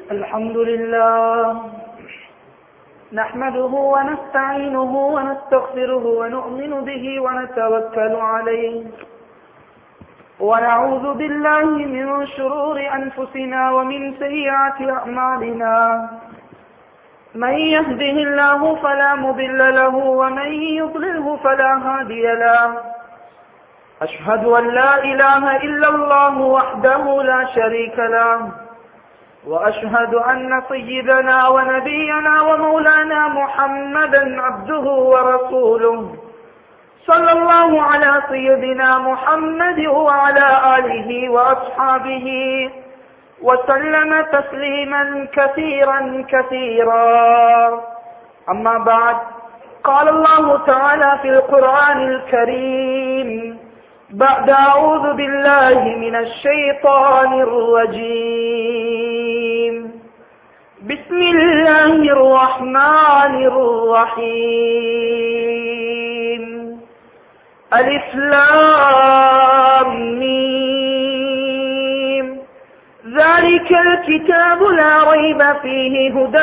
الحمد لله نحمده ونستعينه ونستغفره ونؤمن به ونتوكل عليه ونعوذ بالله من شرور أنفسنا ومن سيئات أعمالنا من يهده الله فلا مضل له ومن يضلله فلا هادي له أشهد أن لا إله إلا الله وحده لا شريك له وأشهد أن سيدنا ونبينا ومولانا محمدا عبده ورسوله صلى الله على سيدنا محمد وعلى آله وأصحابه وسلم تسليما كثيرا كثيرا أما بعد قال الله تعالى في القرآن الكريم بعد أعوذ بالله من الشيطان الرجيم بسم الله الرحمن الرحيم ألف لام ميم ذلك الكتاب لا ريب فيه هدى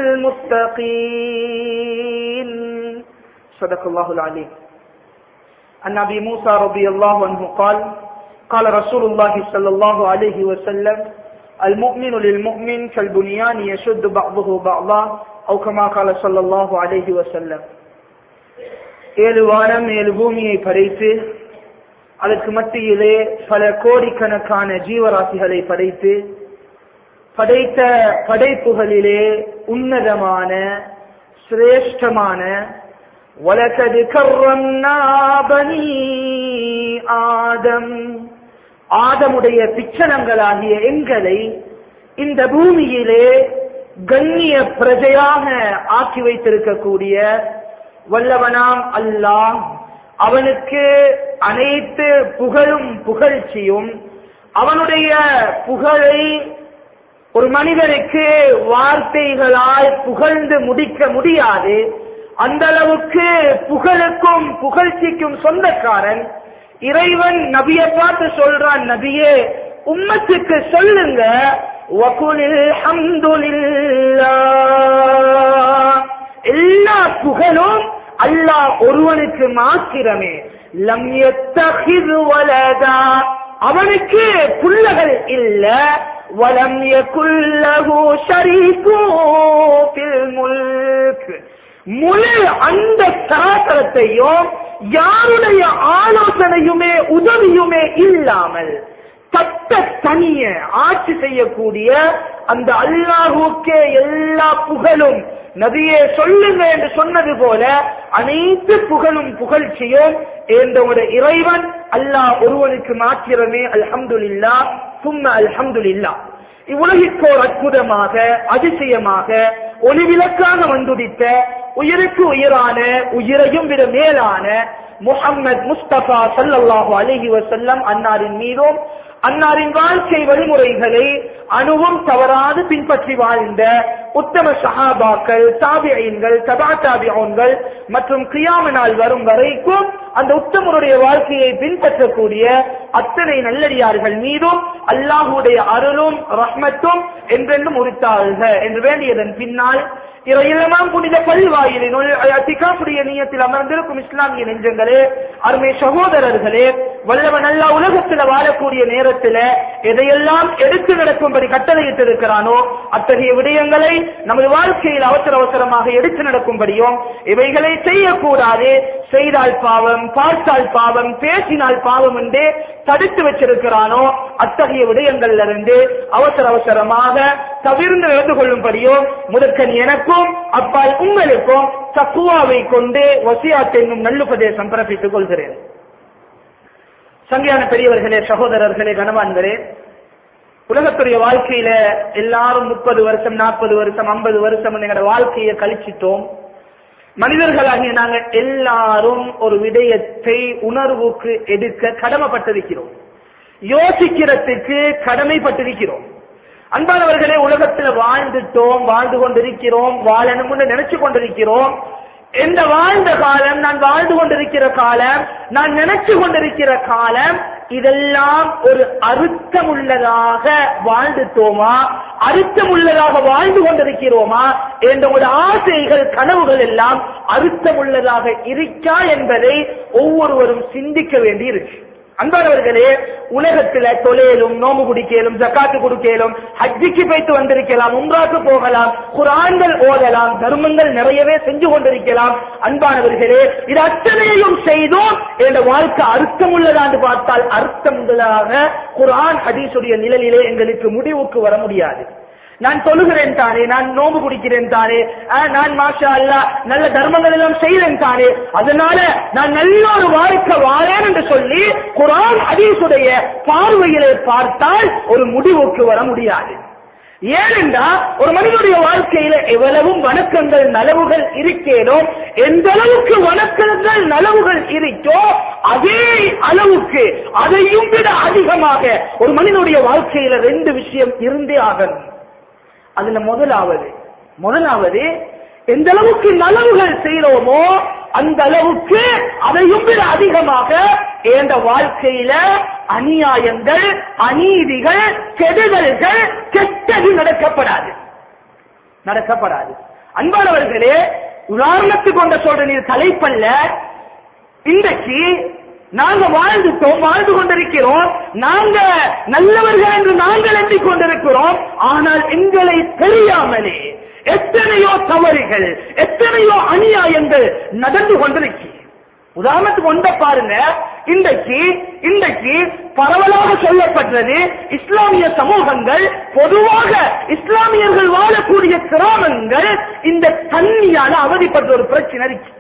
للمتقين صدق الله العليم عن ابي موسى رضي الله عنه قال قال رسول الله صلى الله عليه وسلم المؤمن للمؤمن كالبنيان يشد بعضه بعضا او كما قال صلى الله عليه وسلم ஏழு வானம் ஏழு பூமியை படைத்து அதற்கு மத்தியிலே பல கோடிக்கணக்கான ஜீவராசிகளை படைத்து படைத்த படைப்புகளிலே உன்னதமான சிரேஷ்டமான وَلَقَدْ كَرَّمْنَا بَنِي ஆதம் ஆதமுடைய பிச்சனங்களாகிய எங்களை இந்த பூமியிலே கண்ணிய பிரஜையாக ஆக்கி வைத்திருக்கக்கூடிய வல்லவனாம் அல்லாஹ் அவனுக்கு அனைத்து புகழும் புகழ்ச்சியும் அவனுடைய புகழை ஒரு மனிதனுக்கு வார்த்தைகளால் புகழ்ந்து முடிக்க முடியாது அந்த அளவுக்கு புகழுக்கும் புகழ்ச்சிக்கும் சொந்தக்காரன் இறைவன் நபியை பார்த்து சொல்றான் நபியே உம்மத்துக்கு சொல்லுங்க வகுலில் ஹம்துலில்லாஹ் எல்லா புகழும் அல்லாஹ் ஒருவனுக்கு மாத்திரமே லம் யத்தஹிது வலதா அவனுக்கு புள்ளகள் இல்ல வலம் யகுல்லஹு ஷரீகு ஃபில் முல்க் முழு அந்த சராசரத்தையும் யாருடைய ஆலோசனையுமே உதவியுமே இல்லாமல் தட்ட தனிய ஆட்சி செய்யக்கூடிய அந்த அல்லாஹுக்கே எல்லா புகழும் நபியே சொல்லுங்க என்று சொன்னது போல அனைத்து புகழும் புகழ்ச்சியும் என்ற இறைவன் அல்லாஹ் ஒருவனுக்கு மாத்திரமே அல்ஹம்துலில்லா சும்ம அல்ஹம்துலில்லா இவ்வுலகிற்கோர் அற்புதமாக அதிசயமாக ஒளிவிளக்காக வந்துடித்த உயிருக்கு உயிரான உயிரையும் விட மேலான முகம்மது முஸ்தபா சல்லல்லாஹு அலஹி வசல்லம் அன்னாரின் மீதும் அன்னாரின் வாழ்க்கை வழிமுறைகளை அணுவும் தவறாது பின்பற்றி வாழ்ந்த உத்தம சஹாபாக்கள் தாபியன்கள் தபா தாபியோன்கள் மற்றும் கியாம நாள் வரும் வரைக்கும் அந்த உத்தமருடைய வாழ்க்கையை பின்பற்றக்கூடிய அத்தனை நல்லடியார்கள் மீதும் அல்லாஹுடைய அருளும் ரஹ்மத்தும் என்றென்றும் உரித்தாள்க என்று வேண்டியதன் பின்னால் இறையிலமாம் புனித பல்வாயிலினுள் அத்திகாப்புடைய நீயத்தில் அமர்ந்திருக்கும் இஸ்லாமிய நெஞ்சங்களே அருமை சகோதரர்களே வல்லவன் அல்லா உலகத்துல வாழக்கூடிய நேரத்துல எதையெல்லாம் எடுத்து நடக்கும்படி கட்டளையிட்டு இருக்கிறானோ அத்தகைய விடயங்களை நமது வாழ்க்கையில் அவசர அவசரமாக எடுத்து நடக்கும்படியும் இவைகளை செய்யக்கூடாது செய்தால் பாவம் பார்த்தால் பாவம் பேசினால் பாவம் என்று தடுத்து வச்சிருக்கிறானோ அத்தகைய விடயங்கள்ல இருந்து அவசர அவசரமாக தவிர்ந்து நடந்து கொள்ளும்படியும் முதற்கன் எனக்கும் அப்பால் உங்களுக்கும் தக்குவாவை கொண்டு வசியாத் என்னும் நல்லுபதேசம் பிறப்பித்துக் கொள்கிறேன் சங்கையான பெரியவர்களே சகோதரர்களே கனவான்களே உலகத்துடைய வாழ்க்கையில எல்லாரும் முப்பது வருஷம் நாற்பது வருஷம் ஐம்பது வருஷம் எங்களோட வாழ்க்கையை கழிச்சிட்டோம் மனிதர்களாகிய நாங்கள் எல்லாரும் ஒரு விடயத்தை உணர்வுக்கு எடுக்க கடமைப்பட்டிருக்கிறோம் யோசிக்கிறதுக்கு கடமைப்பட்டிருக்கிறோம் அன்பானவர்களே உலகத்துல வாழ்ந்துட்டோம் வாழ்ந்து கொண்டிருக்கிறோம் வாழணும்னு நினைச்சு கொண்டிருக்கிறோம் எந்த வாழ்ந்த காலம் நான் வாழ்ந்து கொண்டிருக்கிற காலம் நான் நினைச்சு கொண்டிருக்கிற காலம் இதெல்லாம் ஒரு அர்த்தமுள்ளதாக வாழ்ந்துட்டோமா அர்த்தமுள்ளதாக வாழ்ந்து கொண்டிருக்கிறோமா என்ற ஒரு ஆசைகள் கனவுகள் எல்லாம் அர்த்தமுள்ளதாக இருக்கா என்பதை ஒவ்வொருவரும் சிந்திக்க வேண்டியிருக்கு அன்பானவர்களே உலகத்துல தொழிலும் நோம்பு குடிக்கலும் ஜக்காத்து கொடுக்கலும் ஹஜ்ஜிக்கு போய்த்து வந்திருக்கலாம் உம்ராக்கு போகலாம் குரான்கள் ஓதலாம் தர்மங்கள் நிறையவே செஞ்சு கொண்டிருக்கலாம் அன்பானவர்களே இது அத்தனையும் செய்தோம் என்ற வாழ்க்கை அர்த்தமுள்ளதான்னு பார்த்தால் அர்த்தமுள்ளதாக குரான் ஹதீஸுடைய நிழலிலே எங்களுக்கு முடிவுக்கு வர முடியாது நான் தொழுகிறேன் தானே நான் நோம்பு குடிக்கிறேன் தானே ஆஹ், நான் மாஷா அல்லா நல்ல தர்மங்கள் எல்லாம் செய்கிறேன் தானே அதனால நான் நல்ல ஒரு வாழ்க்கை வாழேன் என்று சொல்லி குரான் ஹதீஸுடைய பார்வையிலே பார்த்தால் ஒரு முடிவுக்கு வர முடியாது ஏனென்றா ஒரு மனிதனுடைய வாழ்க்கையில எவ்வளவும் வணக்கங்கள் நலவுகள் இருக்கேனோ எந்த அளவுக்கு வணக்கங்கள் நலவுகள் இருக்கோ அதே அளவுக்கு அதையும் விட அதிகமாக ஒரு மனிதனுடைய வாழ்க்கையில ரெண்டு விஷயம் இருந்தே ஆகணும் அதுல முதலாவது முதலாவது எந்த அளவுக்கு நலவுகள் செய்யறோமோ அந்த அளவுக்கு அதையும் விட அதிகமாக என்ற வாழ்க்கையில அநியாயங்கள் அநீதிகள் கெடுதல்கள் கெட்டது நடக்கப்படாது நடக்கப்படாது அன்பானவர்களே உதாரணத்துக்கு கொண்ட சொல்ற நீர் தலைப்பல்ல இன்றைக்கு நாங்க வாழ்ந்துட்டோம் வாழ்ந்து கொண்டிருக்கிறோம் நாங்க நல்லவர்கள் என்று நாங்கள் எண்ணிக் கொண்டிருக்கிறோம் ஆனால் எங்களை தெரியாமலே எத்தனையோ தவறுகள் எத்தனையோ அநியாயங்கள் நடந்து கொண்டிருக்கு உதாரணத்துக்கு ஒன்ற பாருங்க இன்றைக்கு இன்றைக்கு பரவலாக சொல்லப்பட்டது இஸ்லாமிய சமூகங்கள் பொதுவாக இஸ்லாமியர்கள் வாழக்கூடிய கிராமங்கள் இந்த தண்ணியால அவதிப்பட்ட ஒரு பிரச்சனை இருக்கு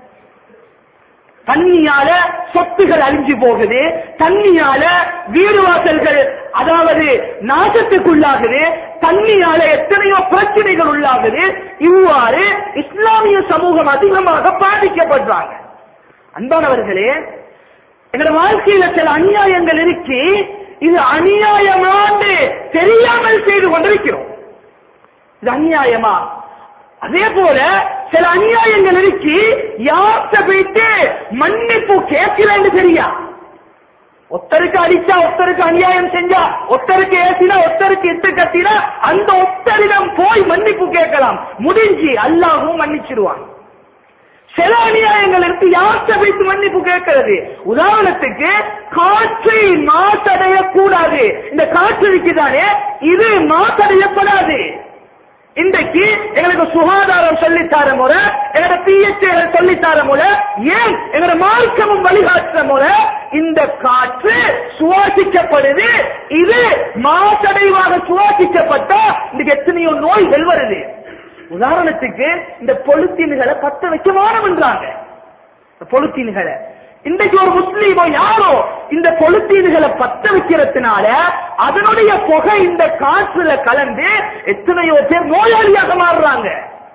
தண்ணியால சொத்துகள் அழிஞ்சு போகுது தண்ணியால வீடு வாசல்கள் அதாவது நாசத்துக்குள்ளாகுது தண்ணியால எத்தனையோ பிரச்சனைகள் உள்ளாகுது இவ்வாறு இஸ்லாமிய சமூகம் அதிகமாக பாதிக்கப்படுறாங்க அன்பானவர்களே எங்களோட வாழ்க்கையில சில அநியாயங்கள் இருக்கு இது அநியாயமாண்டு தெரியாமல் செய்து கொண்டிருக்கிறோம் இது அநியாயமா அதே போல சில அநியாயங்கள் இருக்கு யார்கிட்ட போயிட்டு மன்னிப்பு கேட்கிறேன்னு தெரியா ஒத்தருக்கு அடிச்சா ஒத்தருக்கு அநியாயம் செஞ்சா ஒத்தருக்கு ஏசினா ஒத்தருக்கு இட்டு கத்தினா அந்த ஒத்தரிடம் போய் மன்னிப்பு கேட்கலாம் முடிஞ்சு அல்லாஹும் மன்னிச்சிருவான் சில அநியாயங்கள் இருக்கு யார்கிட்ட வைத்து மன்னிப்பு கேட்கிறது உதாரணத்துக்கு காற்றை மாசடைய கூடாது இந்த காற்று இருக்குதானே இது மாசடையப்படாது இன்றைக்கு எங்களுக்கு சுகாதாரம் சொல்லித்தார முறை எங்களோட பிஎச்ஏ சொல்லித்தார முறை ஏன் எங்களோட மார்க்கமும் வழிகாட்டுற முறை இந்த காற்று சுவாசிக்கப்படுது இது மாசடைவாக சுவாசிக்கப்பட்டா இன்னைக்கு எத்தனையோ நோய்கள் வருது உதாரணத்துக்கு இந்த பொலித்தீன்களை பத்த வைக்க வாரம்ன்றாங்க பொலித்தீன்களை இன்றைக்கு ஒரு முஸ்லீமோ யாரோ இந்த பொலித்தீன்களை பத்த வைக்கிறதுனால அதனுடைய புகை இந்த காற்றுல கலந்து எத்தனையோ பேர் நோயாளியாக மாறுறாங்க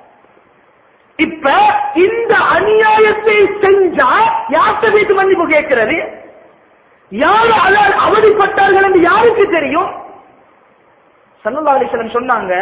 இப்ப இந்த அநியாயத்தை செஞ்சா யார்கிட்ட வீட்டு மன்னிப்பு கேட்கிறது யார் அதால் அவதிப்பட்டார்கள் என்று யாருக்கு தெரியும் சல்லா அலிஸ்லம் சொன்னாங்க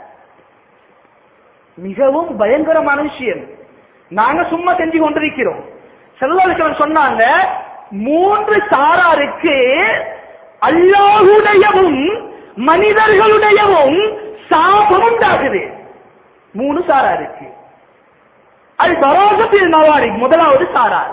மிகவும் பயங்கரமான விஷயம் நாங்க சும்மா செஞ்சு கொண்டிருக்கிறோம் செல்லாலிசவன் சொன்னாங்க மூன்று சாராருக்கு அல்லாஹுடையவும் மனிதர்களுடையவும் சாபம் உண்டாகுது மூணு சாராருக்கு அது பராசத்தில் நவாரி முதலாவது சாரார்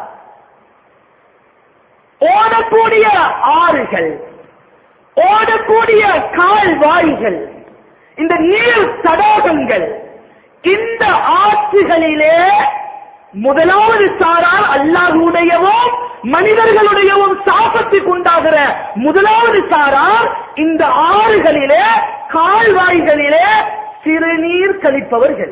ஓடக்கூடிய ஆறுகள் ஓடக்கூடிய கால்வாய்கள் இந்த நீர் தடாகங்கள் இந்த ஆட்சிகளிலே முதலாவது சாரார் அல்லாஹுடையவும் மனிதர்களுடையவும் சாபத்துக்கு உண்டாகிற முதலாவது சாரார் இந்த ஆறுகளிலே கால்வாய்களிலே சிறுநீர் கழிப்பவர்கள்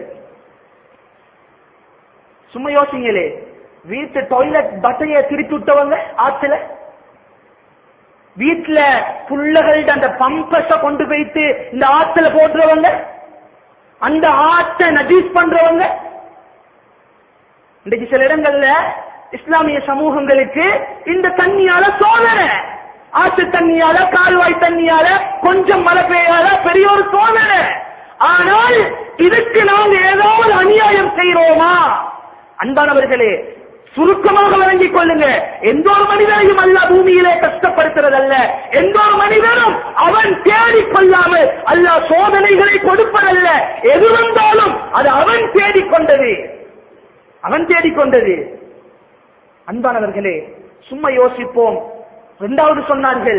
சும்மா யோசிங்களே வீட்டு டாய்லெட் பட்டைய திருப்பி விட்டவங்க ஆத்துல வீட்டுல புள்ளகள்ட அந்த பம்பஸ கொண்டு போயிட்டு இந்த ஆத்துல போட்டுறவங்க அந்த ஆற்றை நஜீஸ் பண்றவங்க இன்றைக்கு சில இடங்கள்ல இஸ்லாமிய சமூகங்களுக்கு இந்த தண்ணியால சோதனை ஆற்று தண்ணியால கால்வாய் தண்ணியால கொஞ்சம் மழை பெய்யாத பெரிய ஒரு சோதனை ஆனால் இதுக்கு நாங்க ஏதாவது அநியாயம் செய்யறோமா அன்பானவர்களே சுருக்கமாக விளங்கிக் கொள்ளுங்க எந்த ஒரு மனிதனையும் அல்ல பூமியிலே கஷ்டப்படுத்துறதல்ல எந்த ஒரு மனிதனும் அவன் தேடிக் கொள்ளாமல் அல்லாஹ் சோதனைகளை கொடுப்பதல்ல எது வந்தாலும் அது அவன் தேடிக்கொண்டது அவன் தேடிக்கொண்டது அன்பானவர்களே சும்மா யோசிப்போம் இரண்டாவது சொன்னார்கள்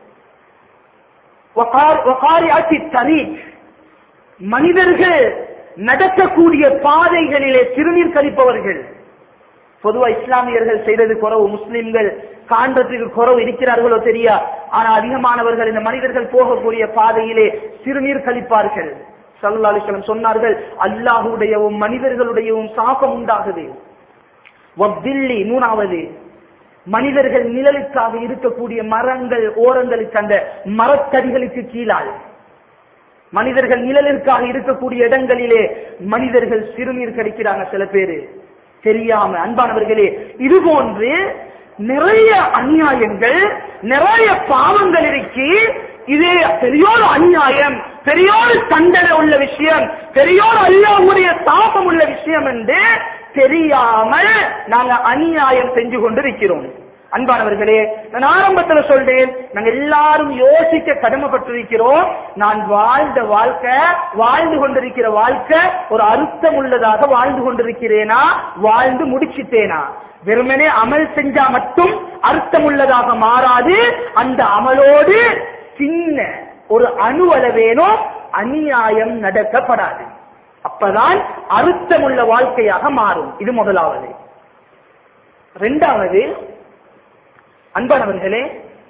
வகார்- வகாரியாத்தி தரீக். மனிதர்கள் நடக்கக்கூடிய பாதைகளிலே சிறுநீர் கழிப்பவர்கள் பொதுவா இஸ்லாமியர்கள் செய்தது குறவு முஸ்லிம்கள் காண்றதுக்கு குறவு இருக்கிறார்களோ தெரியா ஆனா அதிகமானவர்கள் இந்த மனிதர்கள் போகக்கூடிய பாதையிலே சிறுநீர் கழிப்பார்கள் சல்லா அலிஸ்லம் சொன்னார்கள் அல்லாஹுடையவும் மனிதர்களுடையவும் சாபம் உண்டாகுது வத்தில்லி மூணாவது மனிதர்கள் நிழலுக்காக இருக்கக்கூடிய மரங்கள் ஓரங்களுக்கு அந்த மரத்தடிகளுக்கு கீழால் மனிதர்கள் நிழலிற்காக இருக்கக்கூடிய இடங்களிலே மனிதர்கள் சிறுநீர் கடிக்கிறாங்க சில பேரு தெரியாம அன்பானவர்களே இது போன்று நிறைய அநியாயங்கள் நிறைய பாவங்கள் இருக்கு இது பெரியோர் அநியாயம் பெரியோர் தண்டனை உள்ள விஷயம் பெரியோர் அல்லாஹ்வுடைய தாபம் உள்ள விஷயம் என்று தெரியாமல் நாங்க அநியாயம் செஞ்சு கொண்டிருக்கிறோம் அன்பானவர்களே நான் ஆரம்பத்துல சொல்றேன் நாங்க எல்லாரும் யோசிக்க கடமைப்பட்டிருக்கிறோம் நான் வாழ்ந்த வாழ்க்கை வாழ்ந்து கொண்டிருக்கிற வாழ்க்கை ஒரு அர்த்தம் உள்ளதாக வாழ்ந்து கொண்டிருக்கிறேனா வாழ்ந்து முடிச்சிட்டேனா வெறுமனே அமல் செஞ்சா மட்டும் அர்த்தம் உள்ளதாக மாறாது அந்த அமலோடு சின்ன ஒரு அணுவளவேனோ அநியாயம் நடக்கப்படாது அப்பதான் அர்த்தமுள்ள வாழ்க்கையாக மாறும் இது முதலாவது இரண்டாவது அன்பானவர்களே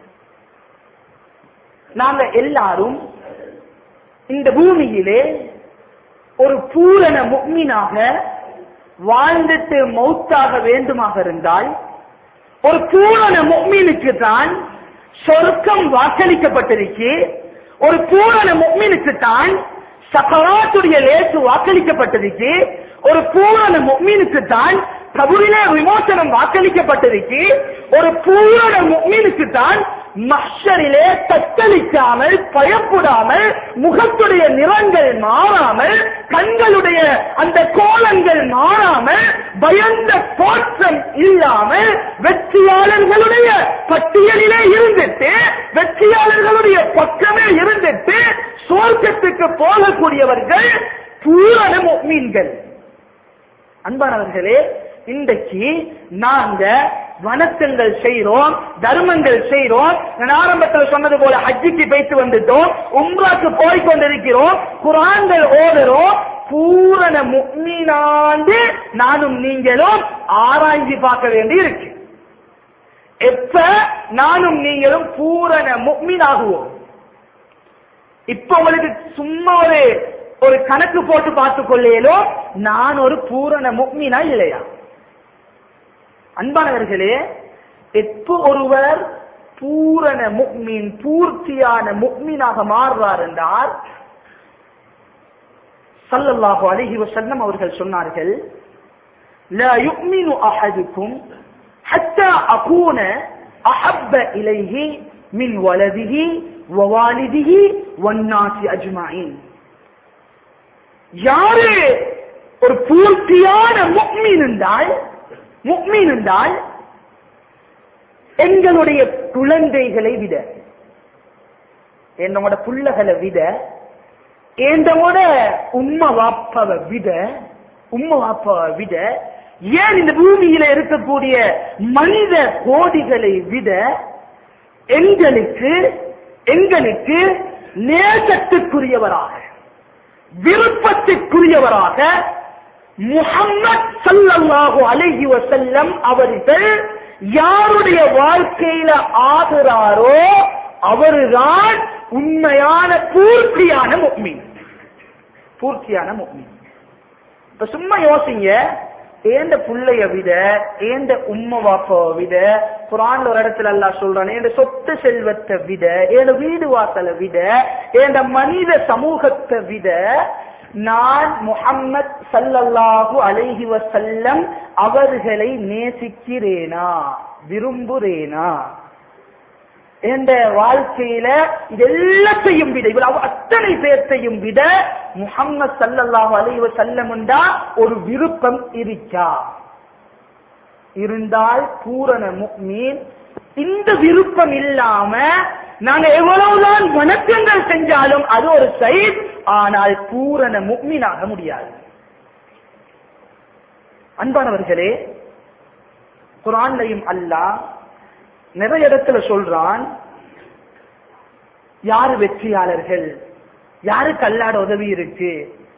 நாங்க எல்லாரும் இந்த பூமியிலே ஒரு பூரண முக்மீனாக வாழ்ந்துட்டு மௌத்தாக வேண்டுமாக இருந்தால் ஒரு பூரண முக்மீனுக்கு தான் சொர்க்கம் வாக்களிக்கப்பட்டிருக்கு ஒரு பூரண முக்மீனுக்கு தான் சகராத்துடைய லேசு வாக்களிக்கப்பட்டிருக்கு ஒரு பூரண முக்மீனுக்கு தான் கபூரிலே விமோசனம் வாக்களிக்கப்பட்டிருக்கு ஒரு பூரண முக்மீனுக்கு தான் மஷரிலே தத்தளிக்காமல் பயப்படாமல் முகத்துடைய நிறங்கள் மாறாமல் கண்களுடைய அந்த கோலங்கள் மாறாமல் பயந்த தோற்றம் இல்லாமல் வெற்றியாளர்களுடைய பட்டியலிலே இருந்துட்டு வெற்றியாளர்களுடைய பக்கமே இருந்துட்டு சுவர்க்கத்துக்கு போகக்கூடியவர்கள் பூரண மீன்கள் அன்பானவர்களே இன்றைக்கு நாங்க வணக்கங்கள் செய்றோம் தர்மங்கள் செய்றோம் நான் ஆரம்பத்தில் சொன்னது போல ஹஜ்ஜிக்கு போயிட்டு வந்துட்டோம் உம்ராக்கு போய் கொண்டிருக்கிறோம் குரான்கள் ஓதுறோம் பூரண முக்மீனாண்டு நானும் நீங்களும் ஆராய்ச்சி பார்க்க வேண்டி இருக்கு எப்ப நானும் நீங்களும் பூரண முக்மீன் ஆகுவோம் இப்ப உங்களுக்கு சும்மா ஒரு ஒரு கணக்கு போட்டு பார்த்துக் கொள்ளேலோ நான் ஒரு பூரண முக்மீனா இல்லையா அன்பானவர்களே எப்ப ஒருவர் பூரண முக்மீன் பூர்த்தியான முக்மீனாக மாறுறார் என்றால் சல்லல்லாஹு அலைஹி வஸல்லம் அவர்கள் சொன்னார்கள் لا يؤمن أحدكم حتى أكون أحب إليه من ولده ووالده والناس أجمعين யாரு ஒரு பூர்த்தியான முக்மீன் என்றால் முக்மீன் என்றால் எங்களுடைய குழந்தைகளை விட என்னோட புள்ளகளை விட என்னோட உம்ம வாப்பாவை விட உம்ம வாப்பாவை விட ஏன் இந்த பூமியில இருக்கக்கூடிய மனித கோடிகளை விட எங்களுக்கு எங்களுக்கு நேசத்துக்குரியவராக விருப்பத்திற்குரியவராக முஹம்மத் ஸல்லல்லாஹு அலைஹி வஸல்லம் அவர்கள் யாருடைய வாழ்க்கையில ஆகிறாரோ அவர்தான் உண்மையான பூர்த்தியான முக்மீன் பூர்த்தியான முக்மீன் இப்ப சும்மா யோசிங்க ஏந்த புள்ளைய விட ஏந்த உம்ம வாப்பாவை விட குரான்ல ஒரு இடத்துல அல்லாஹ் சொல்றான் ஏந்த சொத்து செல்வத்தை விட ஏந்த வீடு வாசலை விட ஏந்த மனித சமூகத்தை விட நான் முஹம்மத் சல்லல்லாஹு அலைஹி வஸல்லம் அவர்களை நேசிக்கிறேனா விரும்புறேனா என்ற வாழ்க்கையில இது எல்லாத்தையும் விட இவ்வளவு அத்தனை பேர்த்தையும் விட முஹம்மது சல்லல்லாஹு அலைஹி வஸல்லம் ஒரு விருப்பம் இருக்கா இருந்தால் பூரண முக்மீன் இந்த விருப்பம் இல்லாம நாங்க எவ்வளவுதான் வணக்கங்கள் செஞ்சாலும் அது ஒரு சைட் ஆனால் பூரண முக்மீனாக முடியாது அன்பானவர்களே குரான்லையும் அல்லாஹ் நிறைய இடத்துல சொல்றான் யாரு வெற்றியாளர்கள் யாருக்கு அல்லாட உதவி இருக்கு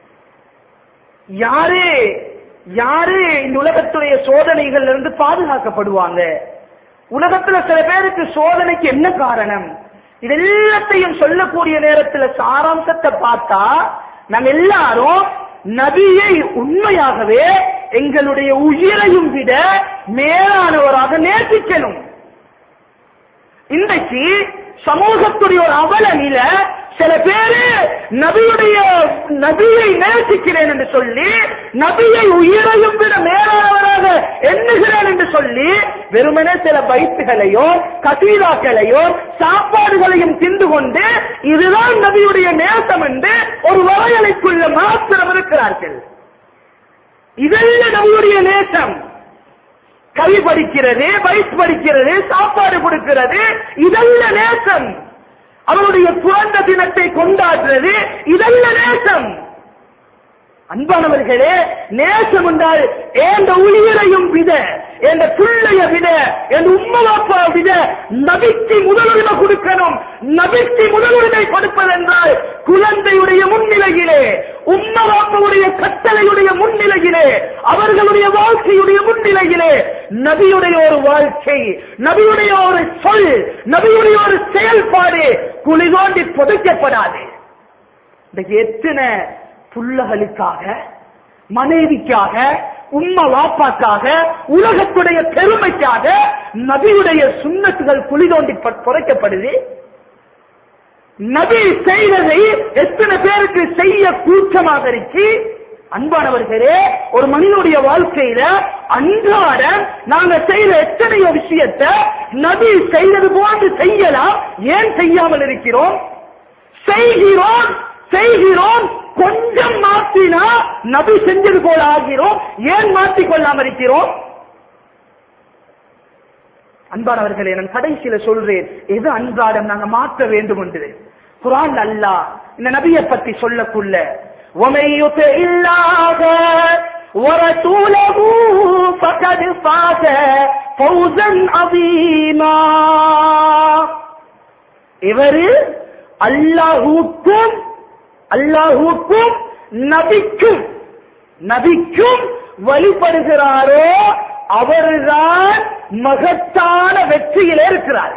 யாரு யாரு இந்த உலகத்துடைய சோதனைகள்ல இருந்து பாதுகாக்கப்படுவாங்க உலகத்துல சில பேருக்கு சோதனைக்கு என்ன காரணம் இது எல்லாத்தையும் சொல்லக்கூடிய நேரத்துல சாராம்சத்தை பார்த்தா நம்ம எல்லாரும் நபியை உண்மையாகவே எங்களுடைய உயிரையும் விட மேலானவராக நேசிக்கணும் இன்றைக்கு சமூகத்துடைய ஒரு அவல நில சில பேரு நபியுடைய நபியை நேசிக்கிறேன் என்று சொல்லி நபியை உயிரையும் விட மேலானவராக எண்ணுகிறேன் என்று சொல்லி வெறுமனே சில பைத்துகளையோ கசீதாக்களையோ சாப்பாடுகளையும் தின்று கொண்டு இதுதான் நபியுடைய நேசம் என்று ஒரு வரையலைக்குள்ள மாத்திரம் இருக்கிறார்கள் இதெல்லாம் நபியுடைய நேசம் கவி படிக்கிறது பைஸ் படிக்கிறது சாப்பாடு கொடுக்கிறது இதல்ல நேசம் அவருடைய பிறந்த தினத்தை கொண்டாடுறது இதல்ல நேசம் அன்பானவர்களே நேசம் என்றால் ஏந்த உயிரையும் விட என்ற பிள்ளைய விட என் உம்மவாப்பா விட நபிக்கு முதலுரிமை கொடுக்கணும் நபிக்கு முதலுரிமை கொடுப்பதென்றால் குழந்தையுடைய முன்னிலையிலே உம்மவாப்பாவுடைய கட்டளையுடைய முன்னிலையிலே அவர்களுடைய வாழ்க்கையுடைய முன்னிலையிலே நபியுடைய ஒரு வாழ்க்கை நபியுடைய ஒரு சொல் நபியுடைய ஒரு செயல்பாடு குழி தோண்டி புதைக்கப்படாது இந்த எத்தனை புள்ளகளுக்காக மனைவிக்காக உம்மா வாப்பாக்காக உலகத்துடைய பெருமைக்காக நபியுடைய சுண்ணத்துகள் குழி தோண்டி ப- புதைக்கப்படுது நபி செய்ததை எத்தனை பேருக்கு செய்ய கூச்சமாக இருக்கு அன்பானவர்களே ஒரு மனிதனுடைய வாழ்க்கையில அன்றாட நாங்க செய்யற எத்தனையோ விஷயத்தை நபி செய்தது போன்று செய்யலாம் ஏன் செய்யாமல் இருக்கிறோம் செய்கிறோம் செய்கிறோம் கொஞ்சம் மாற்றினா நபி செஞ்சது போல ஆகிறோம் ஏன் மாற்றிக் கொள்ளாமல் இருக்கிறோம் அன்பானவர்களே நான் கடைசியில சொல்றேன் எது அன்றாடம் நாங்க மாற்ற வேண்டும் என்று குரான் அல்லாஹ் இந்த நபியை பத்தி சொல்லக்குள்ள وَمَن يُطِعِ اللَّهَ وَرَسُولَهُ فَقَدْ فَازَ فَوْزًا عَظِيمًا இவரு அல்லாஹுக்கும் அல்லாஹுக்கும் நபிக்கும் நபிக்கும் வழிபடுகிறாரோ அவர்தான் மகத்தான வெற்றியிலே இருக்கிறார்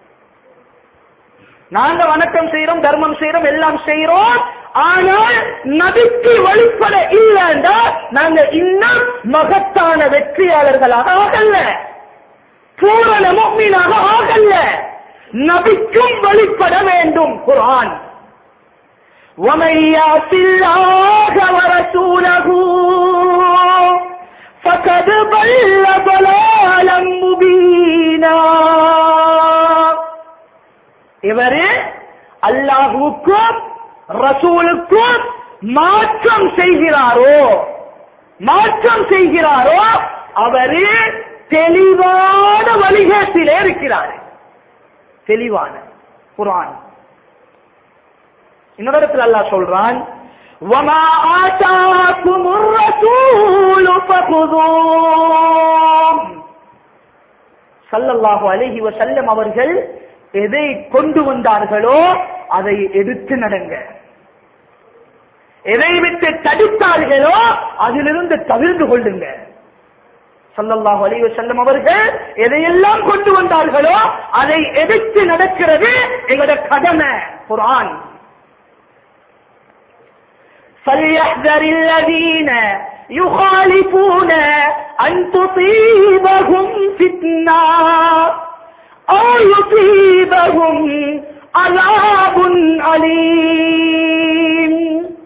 நாங்க வணக்கம் செய்யறோம் தர்மம் செய்யறோம் எல்லாம் செய்யறோம் ஆனால் நபிக்கு வழிபட இல்லைண்டா நாங்க இன்னும் மகத்தான வெற்றியாளர்களாக ஆகல பூரண முக்மீனாக ஆகல நபிக்கும் வழிபட வேண்டும் குர்ஆன் ومن يعص الله ورسوله فقد ضل ضلالا مبينا இவரு அல்லாஹுக்கும் ரசூலுக்கும் மாற்றம் செய்கிறாரோ மாற்றம் செய்கிறாரோ அவரு தெளிவான வழிகேட்டிலே இருக்கிறார் தெளிவான குர்ஆன் இன்னொரு இடத்துல அல்லாஹ் சொல்றான் وَمَا آتَاكُمُ الرَّسُولُ فَخُذُوهُ ஸல்லல்லாஹு அலைஹி வஸல்லம் அவர்கள் எதை கொண்டு வந்தார்களோ அதை எடுத்து நடங்க எதை விட்டு தடுத்தார்களோ அதிலிருந்து தவிர்ந்து கொள்ளுங்க ஸல்லல்லாஹு அலைஹி வஸல்லம் அவர்கள் எதையெல்லாம் கொண்டு வந்தார்களோ அதை எடுத்து நடக்கிறது எங்களோட கடமை குர்ஆன் فليحذر الذين يخالفون أن تصيبهم فتنة أو يصيبهم عذاب أليم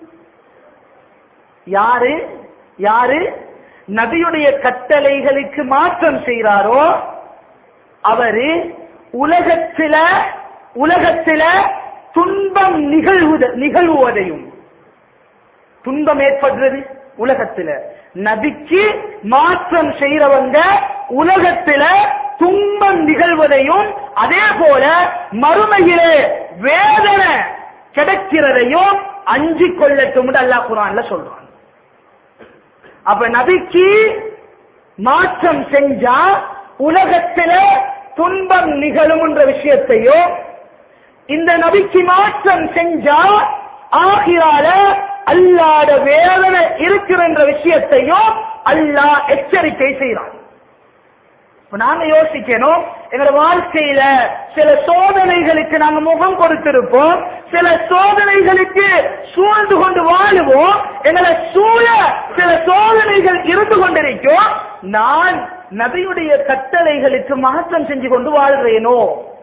யாரு யாரு நபியுடைய கட்டளைகளுக்கு மாற்றம் செய்கிறாரோ அவரு உலகத்தில உலகத்தில துன்பம் நிகழ்வுத நிகழ்வுவதையும் துன்பம் ஏற்படுறது உலகத்துல நபிக்கு மாற்றம் செய்யறவங்க உலகத்தில துன்பம் நிகழ்வதையும் அதே போல மறுமையிலே வேதனை கிடைக்கிறதையும் அஞ்சிக் கொள்ளட்டும் அல்லாஹ் குரான்ல சொல்றான் அப்ப நபிக்கு மாற்றம் செஞ்சா உலகத்தில துன்பம் நிகழும் என்ற விஷயத்தையும் இந்த நபிக்கு மாற்றம் செஞ்சா ஆகிரால அல்லாத வேதனை இருக்கிற என்ற விஷயத்தையும் அல்லாஹ் எச்சரிக்கை செய்கிறான் இப்ப நாங்க யோசிக்கணும் எங்களோட வாழ்க்கையில சில சோதனைகளுக்கு நாங்க முகம் கொடுத்திருப்போம் சில சோதனைகளுக்கு சூழ்ந்து கொண்டு வாழுவோம் எங்களை சூழ சில சோதனைகள் இருந்து கொண்டிருக்கும் நான் நபியுடைய கட்டளைகளுக்கு மாற்றம் செஞ்சு கொண்டு வாழ்றேனோ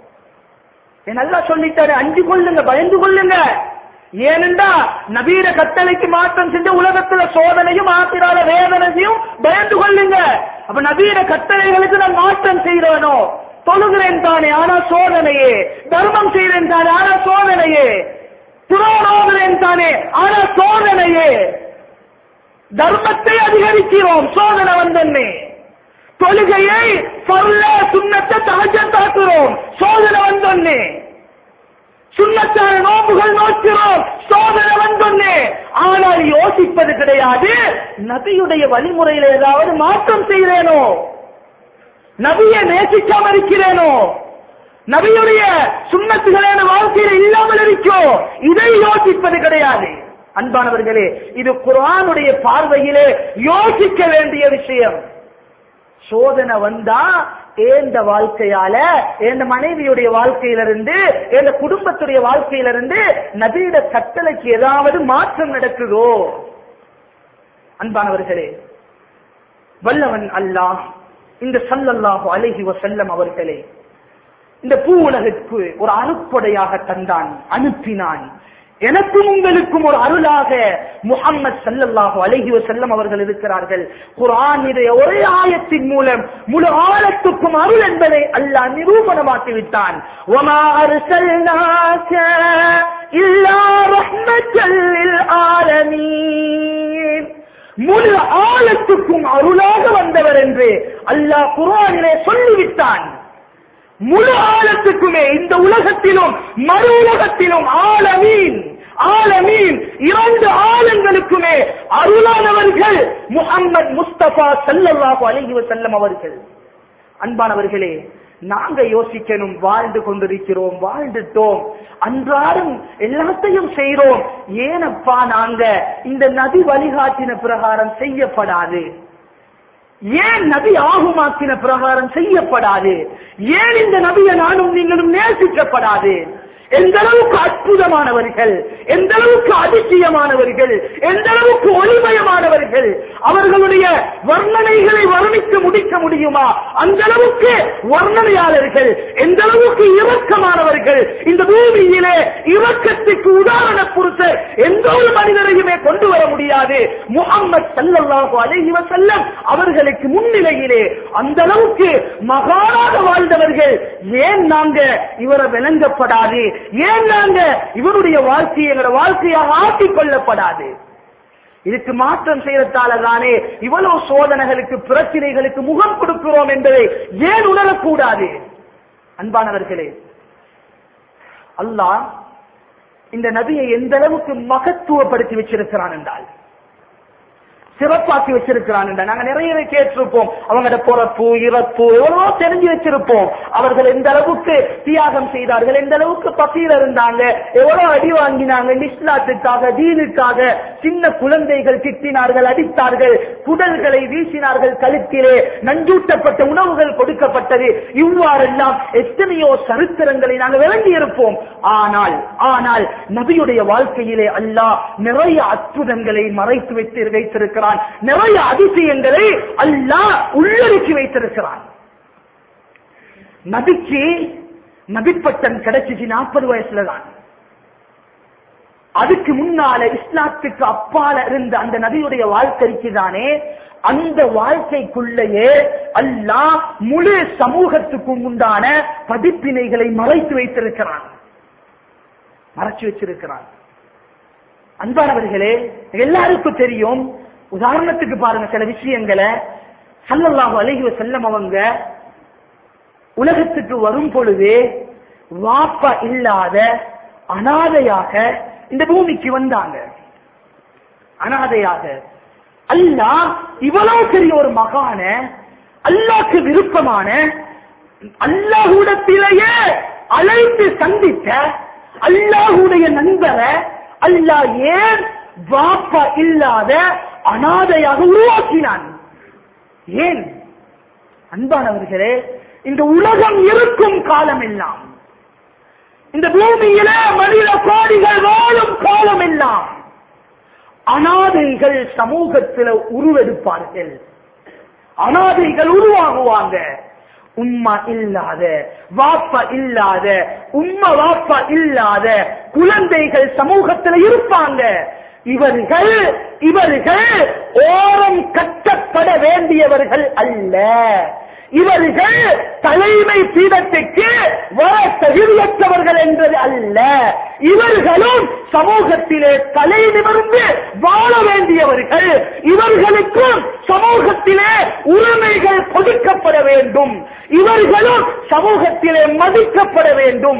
என் நல்லா சொல்லிட்டாரு அஞ்சு கொள்ளுங்க பயந்து கொள்ளுங்க ஏனென்றா நவீன கட்டளைக்கு மாற்றம் செஞ்ச உலகத்துல சோதனையும் ஆத்திரால வேதனையும் பயந்து கொள்ளுங்க அப்ப நவீன கட்டளைகளுக்கு நான் மாற்றம் செய்கிறவனோ தொழுகிறேன் தானே ஆனா சோதனையே தர்மம் செய்கிறேன் தானே ஆனா சோதனையே துரோகிறேன் தானே ஆனா சோதனையே தர்மத்தை அதிகரிக்கிறோம் சோதனை வந்தன்னே தொழுகையை சொல்ல சுண்ணத்தை தகஜத்தாக்குறோம் சோதனை வந்தொன்னே சுண்ணத்தான நோம்புகள் நோக்கிறோம் சோதனை வந்தொன்னே ஆனால் யோசிப்பது கிடையாது நபியுடைய வழிமுறையில் ஏதாவது மாற்றம் செய்கிறேனோ நபியை நேசிக்காம இருக்கிறேனோ நபியுடைய சுண்ணத்துகளை என் வாழ்க்கையில் இல்லாமல் இருக்கோ இதை யோசிப்பது கிடையாது அன்பானவர்களே இது குர்ஆனுடைய பார்வையிலே யோசிக்க வேண்டிய விஷயம் சோதனை வந்தா ஏந்த வாழ்க்கையால எந்த மனைவியுடைய வாழ்க்கையிலிருந்து எந்த குடும்பத்துடைய வாழ்க்கையிலிருந்து நபியிட கட்டளைக்கு ஏதாவது மாற்றம் நடக்குதோ அன்பானவர்களே வல்லவன் அல்லாஹ் இந்த சல்லல்லாஹு அலைஹி வஸல்லம் அவர்களே இந்த பூ உலகிற்கு ஒரு அனுப்படையாக தந்தான் அனுப்பினான் எனக்கும் உங்களுக்கும் ஒரு அருளாக முகம்மது சல்லல்லாஹு அலைஹி வஸல்லம் அவர்கள் இருக்கிறார்கள் குர்ஆன் இதை ஒரே ஆயத்தின் மூலம் முழு ஆழத்துக்கும் அருள் என்பதை அல்லாஹ் நிரூபணமாக்கி விட்டான் وَمَا أَرْسَلْنَاكَ إِلَّا رَحْمَةً لِلْعَالَمِينَ முழு ஆழத்துக்கும் அருளாக வந்தவர் என்று அல்லாஹ் குர்ஆனிலே சொல்லிவிட்டான் முழு ஆழத்துக்குமே இந்த உலகத்திலும் மறு உலகத்திலும் ஆலமீன் ஆலமீன் இரண்டு ஆழங்களுக்குமே அருளானவர்கள் முகம்மது முஸ்தபா சல்லல்லாஹு அலைஹி வஸல்லம் அவர்கள் அன்பானவர்களே நாங்க யோசிக்கணும் வாழ்ந்து கொண்டிருக்கிறோம் வாழ்ந்துட்டோம் அன்றாடம் எல்லாத்தையும் செய்றோம் ஏனப்பா நாங்க இந்த நதி வழிகாட்டின பிரகாரம் செய்யப்படாது ஏன் நபி ஆகுமாக்கின பிரகாரம் செய்யப்படாது ஏன் இந்த நபியை நானும் நீங்களும் நேசிக்கப்படாது எந்த அளவுக்கு அற்புதமானவர்கள் எந்த அளவுக்கு அதிசயமானவர்கள் எந்த அளவுக்கு ஒளிமயமானவர்கள் அவர்களுடைய வர்ணனைகளை வர்ணிக்க முடிக்க முடியுமா அந்த அளவுக்கு வர்ணனையாளர்கள் எந்த அளவுக்கு இரக்கமானவர்கள் இந்த பூமியிலே இரக்கத்துக்கு உதாரண புருஷர் எந்த ஒரு மனிதரையுமே கொண்டு வர முடியாது முகம்மது சல்லல்லாஹு அலைஹி வஸல்லம் அவர்களுக்கு முன்னிலையிலே அந்த அளவுக்கு மகானாக வாழ்ந்தவர்கள் ஏன் நாங்க இவரை விளங்கப்படாது ஏன் நாங்க இவருடைய வாழ்க்கையை எங்களோட வாழ்க்கையாக ஆக்கிக் கொள்ளப்படாது இதுக்கு மாற்றம் செய்யறதால தானே இவ்வளவு சோதனைகளுக்கு பிரச்சனைகளுக்கு முகம் கொடுக்கிறோம் என்பதை ஏன் உணரக்கூடாது அன்பானவர்களே அல்லாஹ் இந்த நபியை எந்த அளவுக்கு மகத்துவப்படுத்தி வச்சிருக்கிறான் என்றால் சிறப்பாக்கி வச்சிருக்கிறான் என்ற நாங்க நிறையவே கேட்டிருப்போம் அவங்களோட பிறப்பு இறப்பு எவ்வளவோ தெரிஞ்சு வச்சிருப்போம் அவர்கள் எந்த அளவுக்கு தியாகம் செய்தார்கள் எந்த அளவுக்கு பசியில இருந்தாங்க எவ்வளவு அடி வாங்கினாங்க இஸ்லாத்துக்காக தீனுக்காக சின்ன குழந்தைகள் திட்டினார்கள் அடித்தார்கள் குடல்களை வீசினார்கள் கழுத்திலே நஞ்சூட்டப்பட்ட உணவுகள் கொடுக்கப்பட்டது இவ்வாறெல்லாம் எத்தனையோ சரித்திரங்களை நாங்கள் விளங்கி இருப்போம் ஆனால் ஆனால் நபியுடைய வாழ்க்கையிலே அல்லாஹ் நிறைய அற்புதங்களை மறைத்து வைத்து வைத்திருக்கிறான் நிறைய அதிசயங்களை அல்லாஹ் உள்ளடக்கி வைத்திருக்கிறான் நபிக்கு நபிப்பட்டம் கிடைச்சிச்சு நாற்பது வயசுல தான் அதுக்கு முன்னால இஸ்லாத்துக்கு அப்பால இருந்த அந்த நபியுடைய வாழ்க்கைக்கு தானே அந்த வாழ்க்கைக்குள்ளேயே அல்லாஹ் முழு சமூகத்துக்கும் உண்டான பதிப்பினைகளை மறைத்து வைத்திருக்கிறான் மறைச்சு வச்சிருக்கிறான் அன்பானவர்களே எல்லாருக்கும் தெரியும் உதாரணத்துக்கு பாருங்க சில விஷயங்களை சல்லல்லாஹு அலைஹி வஸல்லம் அவங்க உலகத்துக்கு வரும் பொழுது வாப்பா இல்லாத அனாதையாக இந்த பூமிக்கு வந்தாங்க அனாதையாக அல்லாஹ் இவ்வளவு பெரிய ஒரு மகான அல்லாஹ்க்கு விருப்பமான அல்லாஹுடத்திலேயே அழைத்து சந்தித்த அல்லாஹுடைய நண்பரை அல்லாஹ் ஏன் வாப்பா இல்லாத அனாதையாக உருவாக்கினான் ஏன் அன்பானவர்களே இந்த உலகம் இருக்கும் காலம் எல்லாம் இந்த பூமியில மனித கோடிகள் வாழும் காலம் எல்லாம் அனாதைகள் சமூகத்தில் உருவெடுப்பார்கள் அனாதைகள் உருவாகுவாங்க உம்மா இல்லாத வாப்பா இல்லாத உம்மா வாப்பா இல்லாத குழந்தைகள் சமூகத்தில் இருப்பாங்க இவர்கள் இவர்கள் ஓரம் கட்டப்பட வேண்டியவர்கள் அல்ல இவர்கள் தலைமை பீடத்துக்கு வர தகுதியற்றவர்கள் என்பது அல்ல இவர்களும் சமூகத்திலே தலை நிமிர்ந்து வாழ வேண்டியவர்கள் இவர்களுக்கும் சமூகத்திலே உரிமைகள் கொடுக்கப்பட வேண்டும் இவர்களும் சமூகத்திலே மதிக்கப்பட வேண்டும்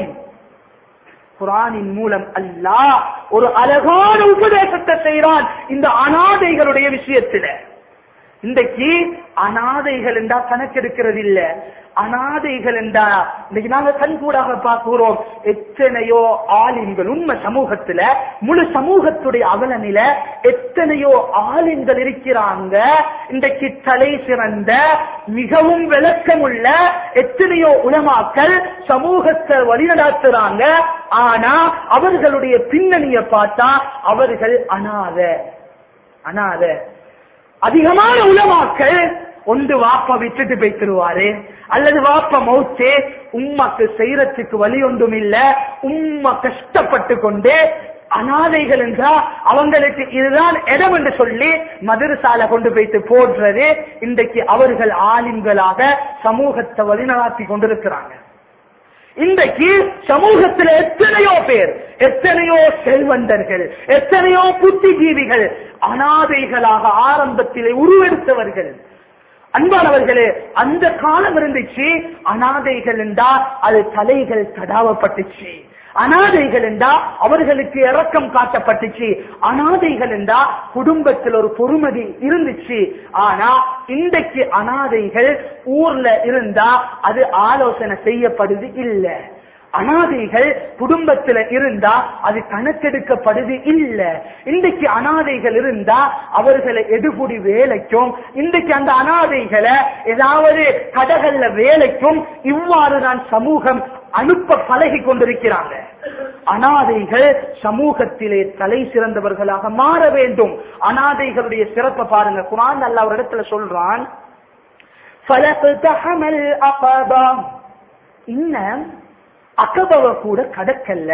குரானின் மூலம் அல்லாஹ் ஒரு அழகான உபதேசத்தை செய்கிறான் இந்த அனாதைகளுடைய விஷயத்தில இன்றைக்கு அனாதைகள் என்றா கணக்கெடுக்கிறது இல்ல அனாதைகள் என்றா இன்னைக்கு நாங்க கண்கூடாக பார்க்கிறோம் எத்தனையோ ஆலிம்கள் உண்மை சமூகத்துல முழு சமூகத்துடைய அவலநில எத்தனையோ ஆலிம்கள் இருக்கிறாங்க இன்றைக்கு தலை சிறந்த மிகவும் விளக்கமுள்ள எத்தனையோ உலமாக்கள் சமூகத்தை வழிநடாத்துறாங்க ஆனா அவர்களுடைய பின்னணியை பார்த்தா அவர்கள் அனாத அனாத அதிகமான உலமாக்கள் ஒன்று வாப்ப விட்டுட்டு போய்த்திருவாரு அல்லது வாப்ப மௌத்தே உம்மாக்கு செய்யறதுக்கு வழி ஒன்றும் இல்ல உம்மா கஷ்டப்பட்டு கொண்டு அனாதைகள் என்றா அவங்களுக்கு இதுதான் இடம் என்று சொல்லி மதுரசால கொண்டு போய்த்து போடுறது இன்றைக்கு அவர்கள் ஆலிம்களாக சமூகத்தை வழிநடாத்தி கொண்டிருக்கிறாங்க இன்றைக்கு சமூகத்தில் எத்தனையோ பேர் எத்தனையோ செல்வந்தர்கள் எத்தனையோ புத்திஜீவிகள் அனாதைகளாக ஆரம்பத்திலே உருவெடுத்தவர்கள் அன்பானவர்களே அந்த காலம் இருந்துச்சு அனாதைகள் என்றா அது தலைகள் தடாவப்பட்டுச்சு அனாதைகள் என்றா அவர்களுக்கு இரக்கம் காட்டப்பட்டுச்சு அனாதைகள் என்றா குடும்பத்தில் ஒரு பொறுமதி இருந்துச்சு ஆனா இன்றைக்கு அனாதைகள் ஊர்ல இருந்தா அது ஆலோசனை செய்யப்படுது இல்ல அனாதைகள் குடும்பத்துல இருந்தா அது கணக்கெடுக்கப்படுது இல்ல இன்றைக்கு அனாதைகள் இருந்தா அவர்களை எடுபுடி வேலைக்கும் இன்றைக்கு அந்த அனாதைகளை ஏதாவது கடைகள்ல வேலைக்கும் இவ்வாறு தான் சமூகம் அனுப்ப பழகி கொண்டிருக்கிறாங்க அனாதைகள் சமூகத்திலே தலை சிறந்தவர்களாக மாற வேண்டும் அனாதைகளுடைய சிறப்பை பாருங்க குரான் அல்ல ஒரு இடத்துல சொல்றான் فَلَقْتَحَمَ الْعَقَبَةَ இன்னும் அகபவ கூட கடக்கல்ல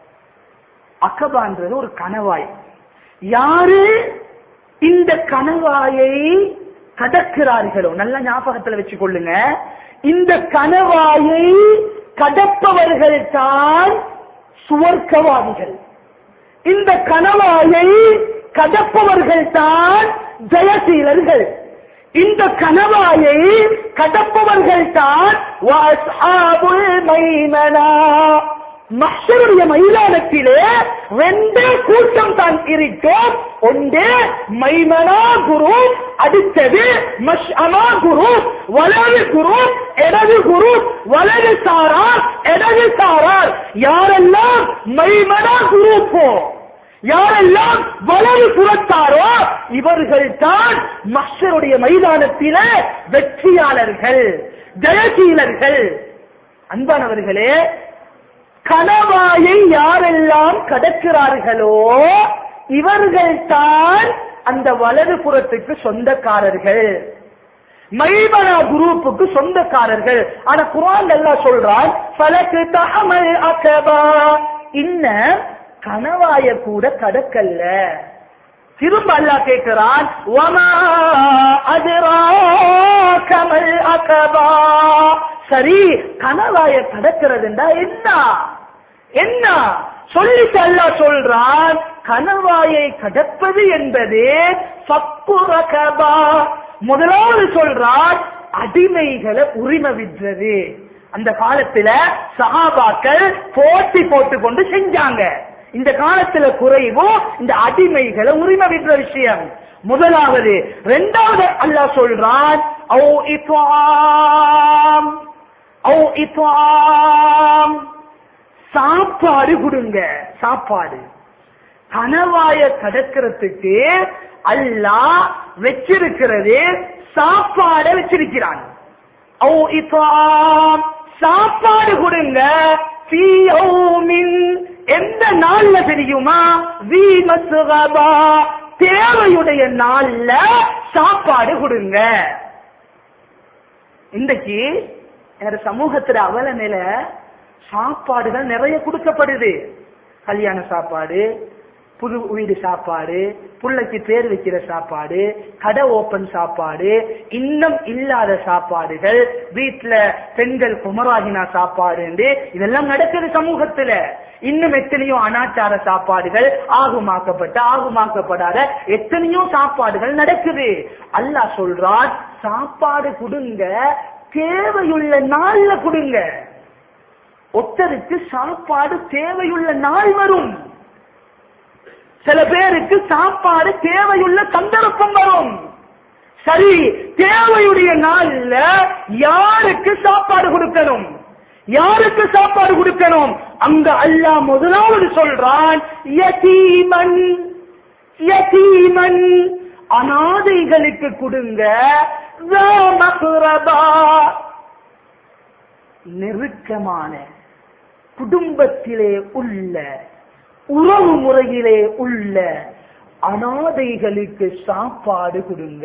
அகபான்றது ஒரு கணவாய் யாரு இந்த கணவாயை கடக்கிறார்களோ நல்ல ஞாபகத்துல வச்சு கொள்ளுங்க இந்த கணவாயை கடப்பவர்கள் தான் சுவர்க்கவாதிகள் இந்த கணவாயை கடப்பவர்கள் தான் ஜெயசீலர்கள் இந்த கணவாயை கடப்பவர்கள் தான் மற்றருடைய மைதானத்திலே ரெண்டே கூட்டம் தான் இருக்கும் ஒன்று மைமனா குரு அடுத்தது மஷ்அமா குரு வலது குரு இடது குரு வலது சாரார் இடது சாரார் யாரெல்லாம் மைமனா குரூப்போ யாரெல்லாம் வலது புறத்தாரோ இவர்கள் தான் மஷருடைய மைதானத்தில வெற்றியாளர்கள் ஜெயசீலர்கள் அன்பானவர்களே கணவாயை யாரெல்லாம் கடக்கிறார்களோ இவர்கள் தான் அந்த வலது புறத்துக்கு சொந்தக்காரர்கள் மைமனா குரூப்புக்கு சொந்தக்காரர்கள் ஆனா குரான் எல்லாம் சொல்றான் பலக்கு தகமல் அகபா இன்ன கணவாய கூட கடக்கல்ல திரும்ப அல்லா கேட்கிறான் வமா கமல் அகபா சரி கணவாய கடக்கிறதுண்டா என்ன என்ன சொல்லிட்டு அல்லா சொல்றான் கணவாயை கடப்பது என்பது சப்பு ரகபா முதலாவது சொல்றார் அடிமைகளை உரிமை விற்றது அந்த காலத்துல சஹாபாக்கள் போட்டி போட்டு கொண்டு செஞ்சாங்க இந்த காலத்துல குறைவும் இந்த அடிமைகளை உரிமை விற்ற விஷயம் முதலாவது இரண்டாவது அல்லாஹ் சொல்றான் "அவு இத்வாம், அவு இத்வாம்." சாப்பாடு கொடுங்க சாப்பாடு கணவாய கடக்கிறதுக்கு அல்லாஹ் வச்சிருக்கிறது சாப்பாட வச்சிருக்கிறான் அவு இத்வாம், சாப்பாடு கொடுங்க ஃபீ யௌமின், எந்த நாள்ல தெரியுமா வி மஸ்கபா, தேவையுடைய நாள்ல சாப்பாடு கொடுங்க இன்றைக்கு எங்க சமூகத்துல அவல நில சாப்பாடுகள் நிறைய கொடுக்கப்படுது கல்யாண சாப்பாடு புது வீடு சாப்பாடு புள்ளைக்கு பேர் வைக்கிற சாப்பாடு கடை ஓப்பன் சாப்பாடு இன்னும் இல்லாத சாப்பாடுகள் வீட்டுல பெண்கள் குமராகினா சாப்பாடு இதெல்லாம் நடக்குது சமூகத்துல இன்னும் எத்தனையோ அனாச்சார சாப்பாடுகள் ஆகுமாக்கப்பட்ட ஆகுமாக்கப்படாத எத்தனையோ சாப்பாடுகள் நடக்குது அல்லாஹ் சொல்றான் சாப்பாடு கொடுங்க தேவையுள்ள நாள்ல கொடுங்க ஒருத்தருக்கு சாப்பாடு தேவையுள்ள நாள் வரும் சில பேருக்கு சாப்பாடு தேவையுள்ள சந்தர்ப்பம் வரும் சரி தேவையுடைய நாள்ல யாருக்கு சாப்பாடு கொடுக்கணும் யாருக்கு சாப்பாடு கொடுக்கணும் அங்க அல்லாஹ் முதலாவது சொல்றான் யதீமன் யதீமன் அனாதைகளுக்கு கொடுங்க ذا مقربا. நெருக்கமான குடும்பத்திலே உள்ள உறவு முறையிலே உள்ள அனாதைகளுக்கு சாப்பாடு கொடுங்க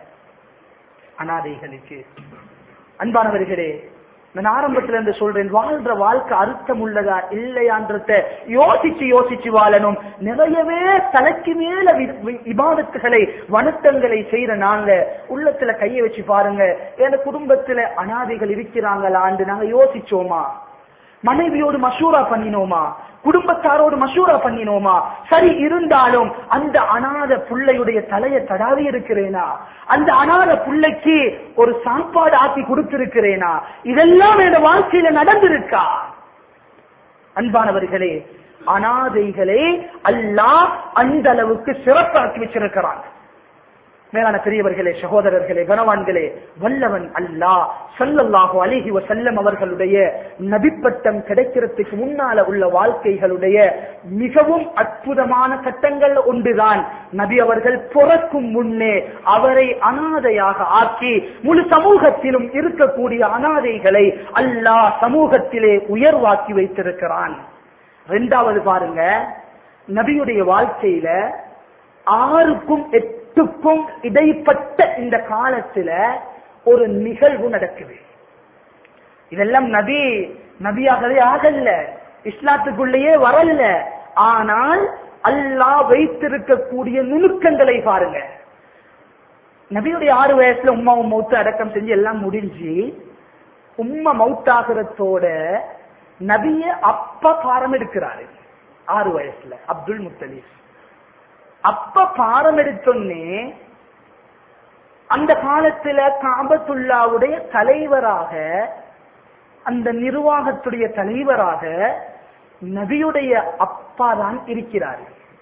அனாதைகளுக்கு அன்பானவர்களே நான் ஆரம்பத்துல இருந்து சொல்றேன் வாழ்ற வாழ்க்கை அர்த்தம் உள்ளதா இல்லையான்றத யோசிச்சு யோசிச்சு வாழணும் நிறையவே தலைக்கு மேல வி- வி- இபாதத்துகளை வணக்கங்களை செய்யற நாங்க உள்ளத்துல கைய வச்சு பாருங்க என் குடும்பத்துல அனாதைகள் இருக்கிறாங்களான்னு நாங்க யோசிச்சோமா மனைவியோடு மசூரா பண்ணினோமா குடும்பத்தாரோடு மசூரா பண்ணினோமா சரி இருந்தாலும் அந்த அனாத புள்ளையுடைய தலையை தடாவி இருக்கிறேனா அந்த அனாத புள்ளைக்கு ஒரு சாப்பாடு ஆக்கி கொடுத்திருக்கிறேனா இதெல்லாம் என் வாழ்க்கையில நடந்திருக்கா அன்பானவர்களே அனாதைகளே அல்லாஹ் அந்த அளவுக்கு சிறப்பாக்கி வச்சிருக்கிறான் மேலான பெரியவர்களே சகோதரர்களே கனவான்களே வல்லவன் அல்லாஹ் ஸல்லல்லாஹு அலைஹி வஸல்லம் அவர்களுடைய நபிப்பட்டம் கிடைக்கிறதுக்கு முன்னால உள்ள வாழ்க்கைகளுடைய மிகவும் அற்புதமான கட்டங்கள் ஒன்றுதான் நபி அவர்கள் பிறக்கும் முன்னே அவரை அனாதையாக ஆக்கி முழு சமூகத்திலும் இருக்கக்கூடிய அனாதைகளை அல்லாஹ் சமூகத்திலே உயர்வாக்கி வைத்திருக்கிறான் இரண்டாவது பாருங்க நபியுடைய வாழ்க்கையில ஆறுக்கும் எட்டுக்கும் இடைப்பட்ட இந்த காலத்துல ஒரு நிகழ்வு நடக்குது இதெல்லாம் நபி நபியாகவே ஆகல இஸ்லாத்துக்குள்ளேயே வரல ஆனால் அல்லாஹ் வைத்திருக்கக்கூடிய நுணுக்கங்களை பாருங்க நபியுடைய ஆறு வயசுல உம்மாவும் மௌத்து அடக்கம் செஞ்சு எல்லாம் முடிஞ்சு உம்மா மௌத்தாகிறதோட நபிய அப்ப பாரம் எடுக்கிறாரு ஆறு வயசுல அப்துல் முத்தலீப் அப்ப பாரம் எடுத்தோன்னே அந்த காலத்துல காபத்துல்லாவுடைய தலைவராக அந்த நிர்வாகத்துடைய தலைவராக நபியுடைய அப்பா தான் இருக்கிறார்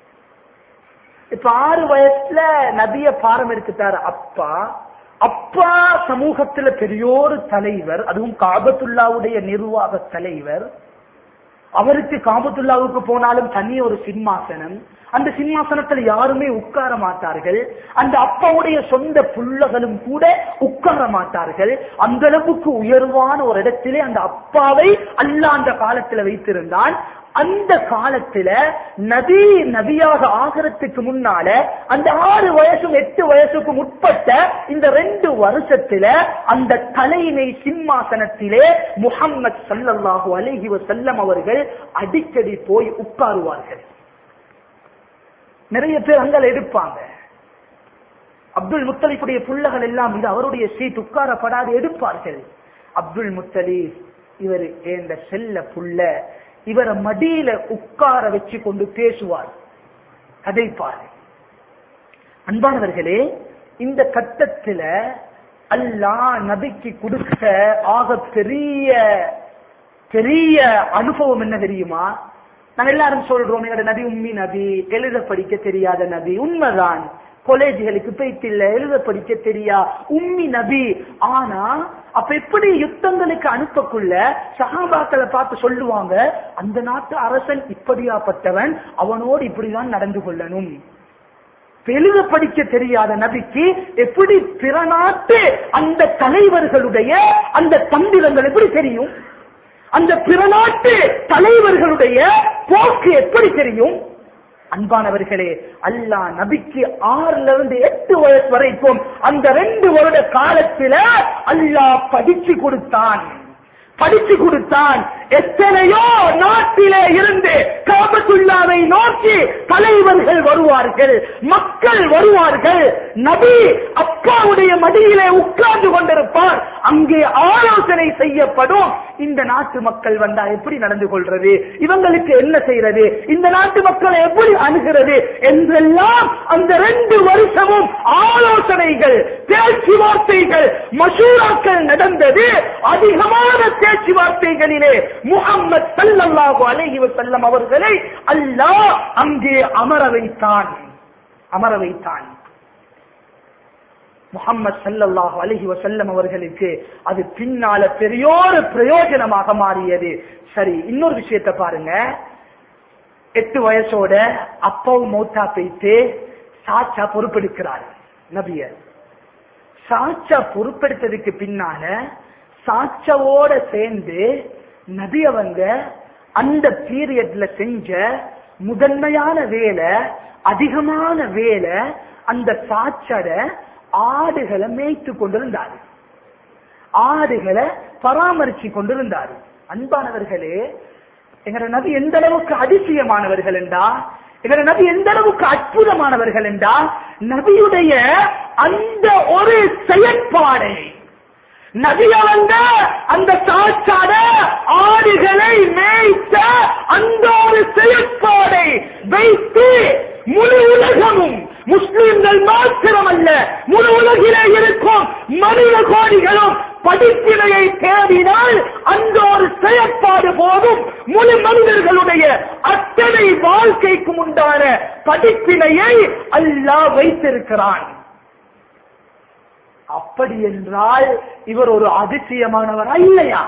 இப்ப ஆறு வயசுல நபிய பாரம் எடுத்துட்டாரு அப்பா அப்பா சமூகத்துல பெரியோரு தலைவர் அதுவும் காபத்துல்லாவுடைய நிர்வாக தலைவர் அவருக்கு காபத்துல்லாவுக்கு போனாலும் தனி ஒரு சிம்மாசனம் அந்த சிம்மாசனத்துல யாருமே உட்கார மாட்டார்கள் அந்த அப்பாவுடைய சொந்த புள்ளகளும் கூட உட்கார மாட்டார்கள் அந்த அளவுக்கு உயர்வான ஒரு இடத்திலே அந்த அப்பாவை அல்லாஹ் அந்த காலத்துல வைத்திருந்தான் அந்த காலத்துல நபி நபியாக ஆகிறதுக்கு முன்னால அந்த ஆறு வயசும் எட்டு வயசுக்கும் உட்பட்ட இந்த ரெண்டு வருஷத்துல அந்த தலைமை சிம்மாசனத்திலே முஹம்மது ஸல்லல்லாஹு அலைஹி வஸல்லம் அவர்கள் அடிக்கடி போய் உட்காருவார்கள் நிறைய பேர் அங்கே எடுப்பாங்க அப்துல் முத்தலிஃபுடைய புள்ளகள் எல்லாம் இது அவருடைய சீட் உட்காரப்படாது எடுப்பார்கள் அப்துல் முத்தலீப் இவர் இந்த செல்ல புள்ள இவரை மடியில உட்கார வச்சு கொண்டு பேசுவார் கதைப்பார் அன்பானவர்களே இந்த கட்டத்துல அல்லாஹ் நபிக்கு கொடுத்த ஆக பெரிய பெரிய அனுபவம் என்ன தெரியுமா நாங்க எல்லாரும் சொல்றோம் எங்களோட நபி உம்மி நபி எழுத படிக்க தெரியாத நபி உண்மைதான் காலேஜுகளுக்கு போயிட்டு இல்ல எழுத படிக்க தெரியா உம்மி நபி ஆனா அப்ப எப்படி யுத்தங்களுக்கு அனுப்பக்குள்ள சகாபாக்களை பார்த்து சொல்லுவாங்க அந்த நாட்டு அரசன் இப்படியாப்பட்டவன் அவனோடு இப்படிதான் நடந்து கொள்ளணும் எழுத படிக்க தெரியாத நபிக்கு எப்படி பிற நாட்டு அந்த தலைவர்களுடைய அந்த தந்திரங்கள் எப்படி தெரியும் அந்த பிற நாட்டு தலைவர்களுடைய போக்கு எப்படி தெரியும் அன்பானவர்களே அல்லாஹ் நபிக்கு ஆறுல இருந்து எட்டு வயசு வரைக்கும் அந்த ரெண்டு வருட காலத்துல அல்லாஹ் படிச்சு கொடுத்தான் படிச்சு கொடுத்தான் எத்தனையோ நாட்டிலே இருந்து காபத்துல்லாவை நோக்கி தலைவர்கள் வருவார்கள் மக்கள் வருவார்கள் நபி அப்பாவுடைய மடியிலே உட்கார்ந்து கொண்டிருப்பார் அங்கே ஆலோசனை செய்யப்படும் இந்த நாட்டு மக்கள் வந்தா எப்படி நடந்து கொள்றது இவங்களுக்கு என்ன செய்யறது இந்த நாட்டு மக்களை எப்படி அணுகிறது என்றெல்லாம் அந்த ரெண்டு வருஷமும் ஆலோசனைகள் பேச்சுவார்த்தைகள் மசூராக்கள் நடந்தது அதிகமான பேச்சுவார்த்தைகளிலே முகம்மது சல்லல்லாஹு அலைஹி வஸல்லம் அவர்களை அல்லாஹ் அங்கே அமர வைத்தான் அமர வைத்தான் முகம்மது சல்லல்லாஹு அலைஹி வஸல்லம் அவர்களுக்கு அது பின்னால பெரியோரு பிரயோஜனமாக மாறியது சரி இன்னொரு விஷயத்தை பாருங்க எட்டு வயசோட அப்பாவும் மௌத்தா போயிட்டு சாச்சா பொறுப்பெடுக்கிறார் நபிய சாச்சா பொறுப்பெடுத்ததுக்கு பின்னால சாட்சாவோட சேர்ந்து நபி அவங்க அந்த பீரியட்ல செஞ்ச முதன்மையான வேலை அதிகமான வேலை அந்த சாச்சட ஆடுகளை மேய்த்து கொண்டிருந்தார் ஆடுகளை பராமரிச்சு கொண்டிருந்தார் அன்பானவர்களே எங்கட நபி எந்த அளவுக்கு அதிசயமானவர்கள் என்றா எங்கட நபி எந்த அளவுக்கு அற்புதமானவர்கள் என்றா நபியுடைய அந்த ஒரு செயற்பாடை நபி அவங்க அந்த சாச்சாட ஆடுகளை மேய்த்த அந்த ஒரு செயற்பாடை வைத்து முழு உலகமும் முஸ்லிம்கள் மாத்திரமல்ல முழு உலகிலே இருக்கும் மனித கோடிகளும் படிப்பினையை தேடினால் அந்த ஒரு செயற்பாடு போதும் முழு மனிதர்களுடைய அத்தனை வாழ்க்கைக்கும் உண்டான படிப்பினையை அல்லாஹ் வைத்திருக்கிறான் அப்படி என்றால் இவர் ஒரு அதிசயமானவரா இல்லையா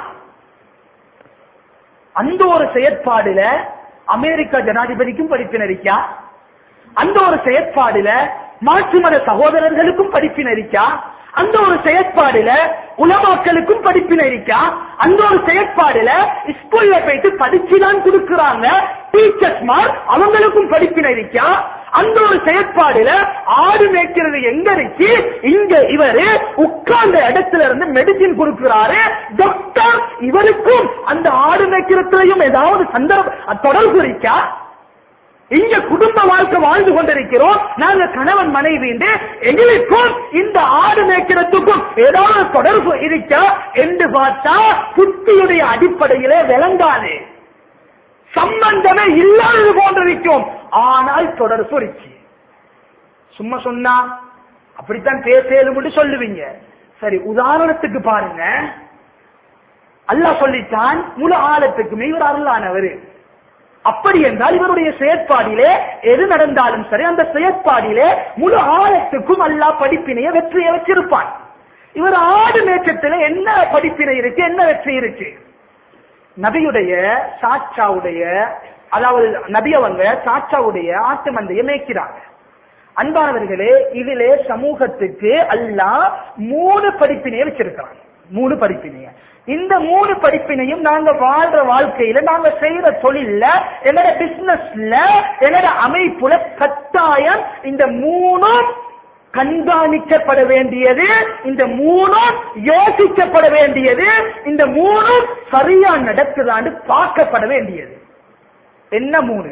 அந்த ஒரு செயற்பாடுல அமெரிக்கா ஜனாதிபதிக்கும் படிப்பினரிக்கா அந்த ஒரு செயற்பாடுல மாற்று மத சகோதரர்களுக்கும் படிப்பினரிக்கா அந்த ஒரு செயற்பாடுல உலமாக்களுக்கும் படிப்பினரிக்கா அந்த ஒரு செயற்பாடுல ஸ்கூல்ல போயிட்டு படிச்சுதான் கொடுக்கிறாங்க டீச்சர்ஸ்மார் அவங்களுக்கும் படிப்பினரிக்கா அந்த ஒரு செயற்பாடுல ஆடு மேய்க்கிறது எங்க இருக்கு இங்க இவரு உட்கார்ந்த இடத்துல இருந்து மெடிசின் கொடுக்கிறாரு டாக்டர் இவருக்கும் அந்த ஆடு மேய்க்கிறதுலயும் ஏதாவது சந்தர்ப்ப தொடர்பு இருக்கா இங்க குடும்ப வாழ்க்கை வாழ்ந்து கொண்டிருக்கிறோம் நாங்க கணவன் மனைவி எங்களுக்கும் இந்த ஆடு மேய்க்கிறதுக்கும் ஏதாவது தொடர்பு இருக்கா என்று பார்த்தா புத்தியுடைய அடிப்படையிலே விளங்காது சம்பந்தமே இல்லாதது போன்றிருக்கும் ஆனால் தொடர்பு இருக்கு சும்மா சொன்னா அப்படித்தான் பேசலும் சொல்லுவீங்க சரி உதாரணத்துக்கு பாருங்க அல்லாஹ் சொல்லித்தான் முழு ஆழத்துக்குமே இவர் அருளானவர் அப்படி என்றால் இவருடைய செயற்பாடிலே எது நடந்தாலும் சரி அந்த செயற்பாடிலே முழு ஆழத்துக்கும் அல்லாஹ் படிப்பினைய வெற்றியை வச்சிருப்பான் இவர் ஆடு மேற்றத்துல என்ன படிப்பினை இருக்கு என்ன வெற்றி இருக்கு நபியுடைய சாச்சாவுடைய அதாவது நபி அவங்க சாச்சாவுடைய ஆட்டு மந்தையை மேய்க்கிறாங்க அன்பானவர்களே இதிலே சமூகத்துக்கு அல்லாஹ் மூணு படிப்பினையை வச்சிருக்கிறாங்க மூணு படிப்பினைய இந்த மூணு படிப்பினையும் நாங்க வாழ்ற வாழ்க்கையில நாங்க செய்யற தொழில்ல என்னோட பிசினஸ்ல என்னோட அமைப்புல கட்டாயம் இந்த மூணும் கண்காணிக்கப்பட வேண்டியது இந்த மூணும் யோசிக்கப்பட வேண்டியது இந்த மூணும் சரியா நடக்குதான்னு பார்க்கப்பட வேண்டியது என்ன மூணு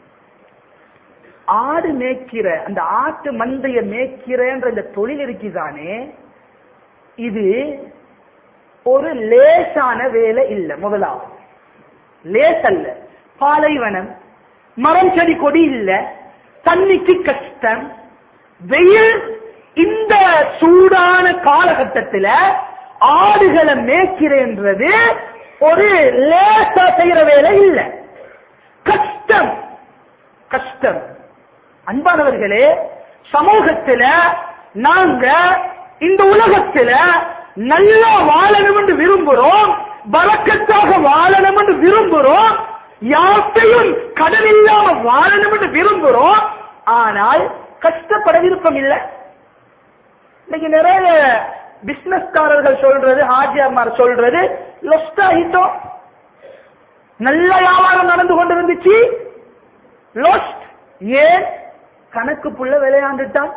ஆடு மேய்க்கிற அந்த ஆட்டு மந்தைய மேய்க்கிறன்ற இந்த தொழில் இருக்குதானே இது ஒரு லேசான வேலை இல்ல முதலாவது லேஸ் அல்ல பாலைவனம் மரம் செடி கொடி இல்ல தண்ணிக்கு கஷ்டம் வெயில் இந்த காலகட்டத்தில் ஆடுகளை மேய்க்கிறேன்றது ஒரு லேசா செய்யற வேலை இல்ல கஷ்டம் கஷ்டம் அன்பானவர்களே சமூகத்தில நாங்க இந்த உலகத்தில நல்லா வாழணும் என்று விரும்புறோம் பறக்கத்தாக வாழணும் என்று விரும்புறோம் யார்த்தையும் கடன் இல்லாம வாழணும் என்று விரும்புறோம் ஆனால் கஷ்டப்பட விருப்பம் இல்லை இன்னைக்கு நிறைய பிசினஸ்காரர்கள் சொல்றது ஹாஜியாமார் சொல்றது லொஸ்ட் ஆகிட்டோம் நல்ல வியாபாரம் நடந்து கொண்டிருந்துச்சு லொஸ்ட் ஏன் கணக்கு புள்ள விளையாண்டுட்டான்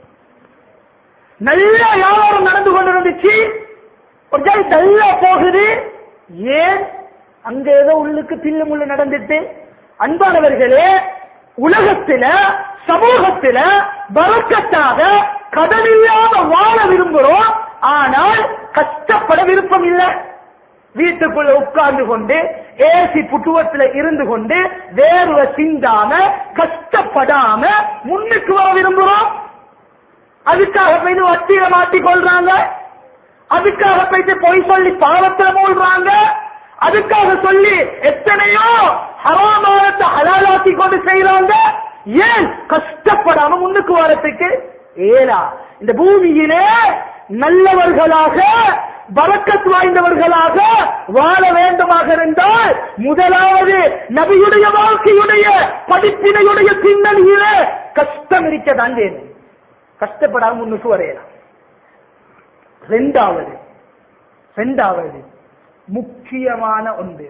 நல்ல வியாபாரம் நடந்து கொண்டிருந்துச்சு ஒரு ஜாய் நல்லா போகுது ஏன் அங்க ஏதோ உள்ளுக்கு தில்லு முள்ளு நடந்துட்டு அன்பானவர்களே உலகத்தில சமூகத்தில பறக்கத்தாக கடன் இல்லாம வாழ விரும்புறோம் ஆனால் கஷ்டப்பட விருப்பம் இல்லை வீட்டுக்குள்ள உட்கார்ந்து கொண்டு ஏசி புட்டுவத்துல இருந்து கொண்டு வேர்வை சிந்தாம கஷ்டப்படாம முன்னுக்கு வர விரும்புறோம் அதுக்காக போய் வட்டியில மாட்டிக் கொள்றாங்க அதுக்காக போயிட்டு பொய் சொல்லி பாவத்துல மூழ்றாங்க அதுக்காக சொல்லி எத்தனையோ ஹராமானத்தை ஹலாலாக்கி கொண்டு செய்யறாங்க ஏன் கஷ்டப்படாம முன்னுக்கு வரத்துக்கு ஏலா இந்த பூமியிலே நல்லவர்களாக பறக்கத் வாய்ந்தவர்களாக வாழ வேண்டுமாக இருந்தால் முதலாவது நபியுடைய வாழ்க்கையுடைய படிப்பினையுடைய பின்னணியிலே கஷ்டம் இருக்கதான் வேணும் கஷ்டப்படாம முன்னுக்கு வரையலாம் ரெண்டாவது ரெண்டாவது முக்கியமான ஒன்று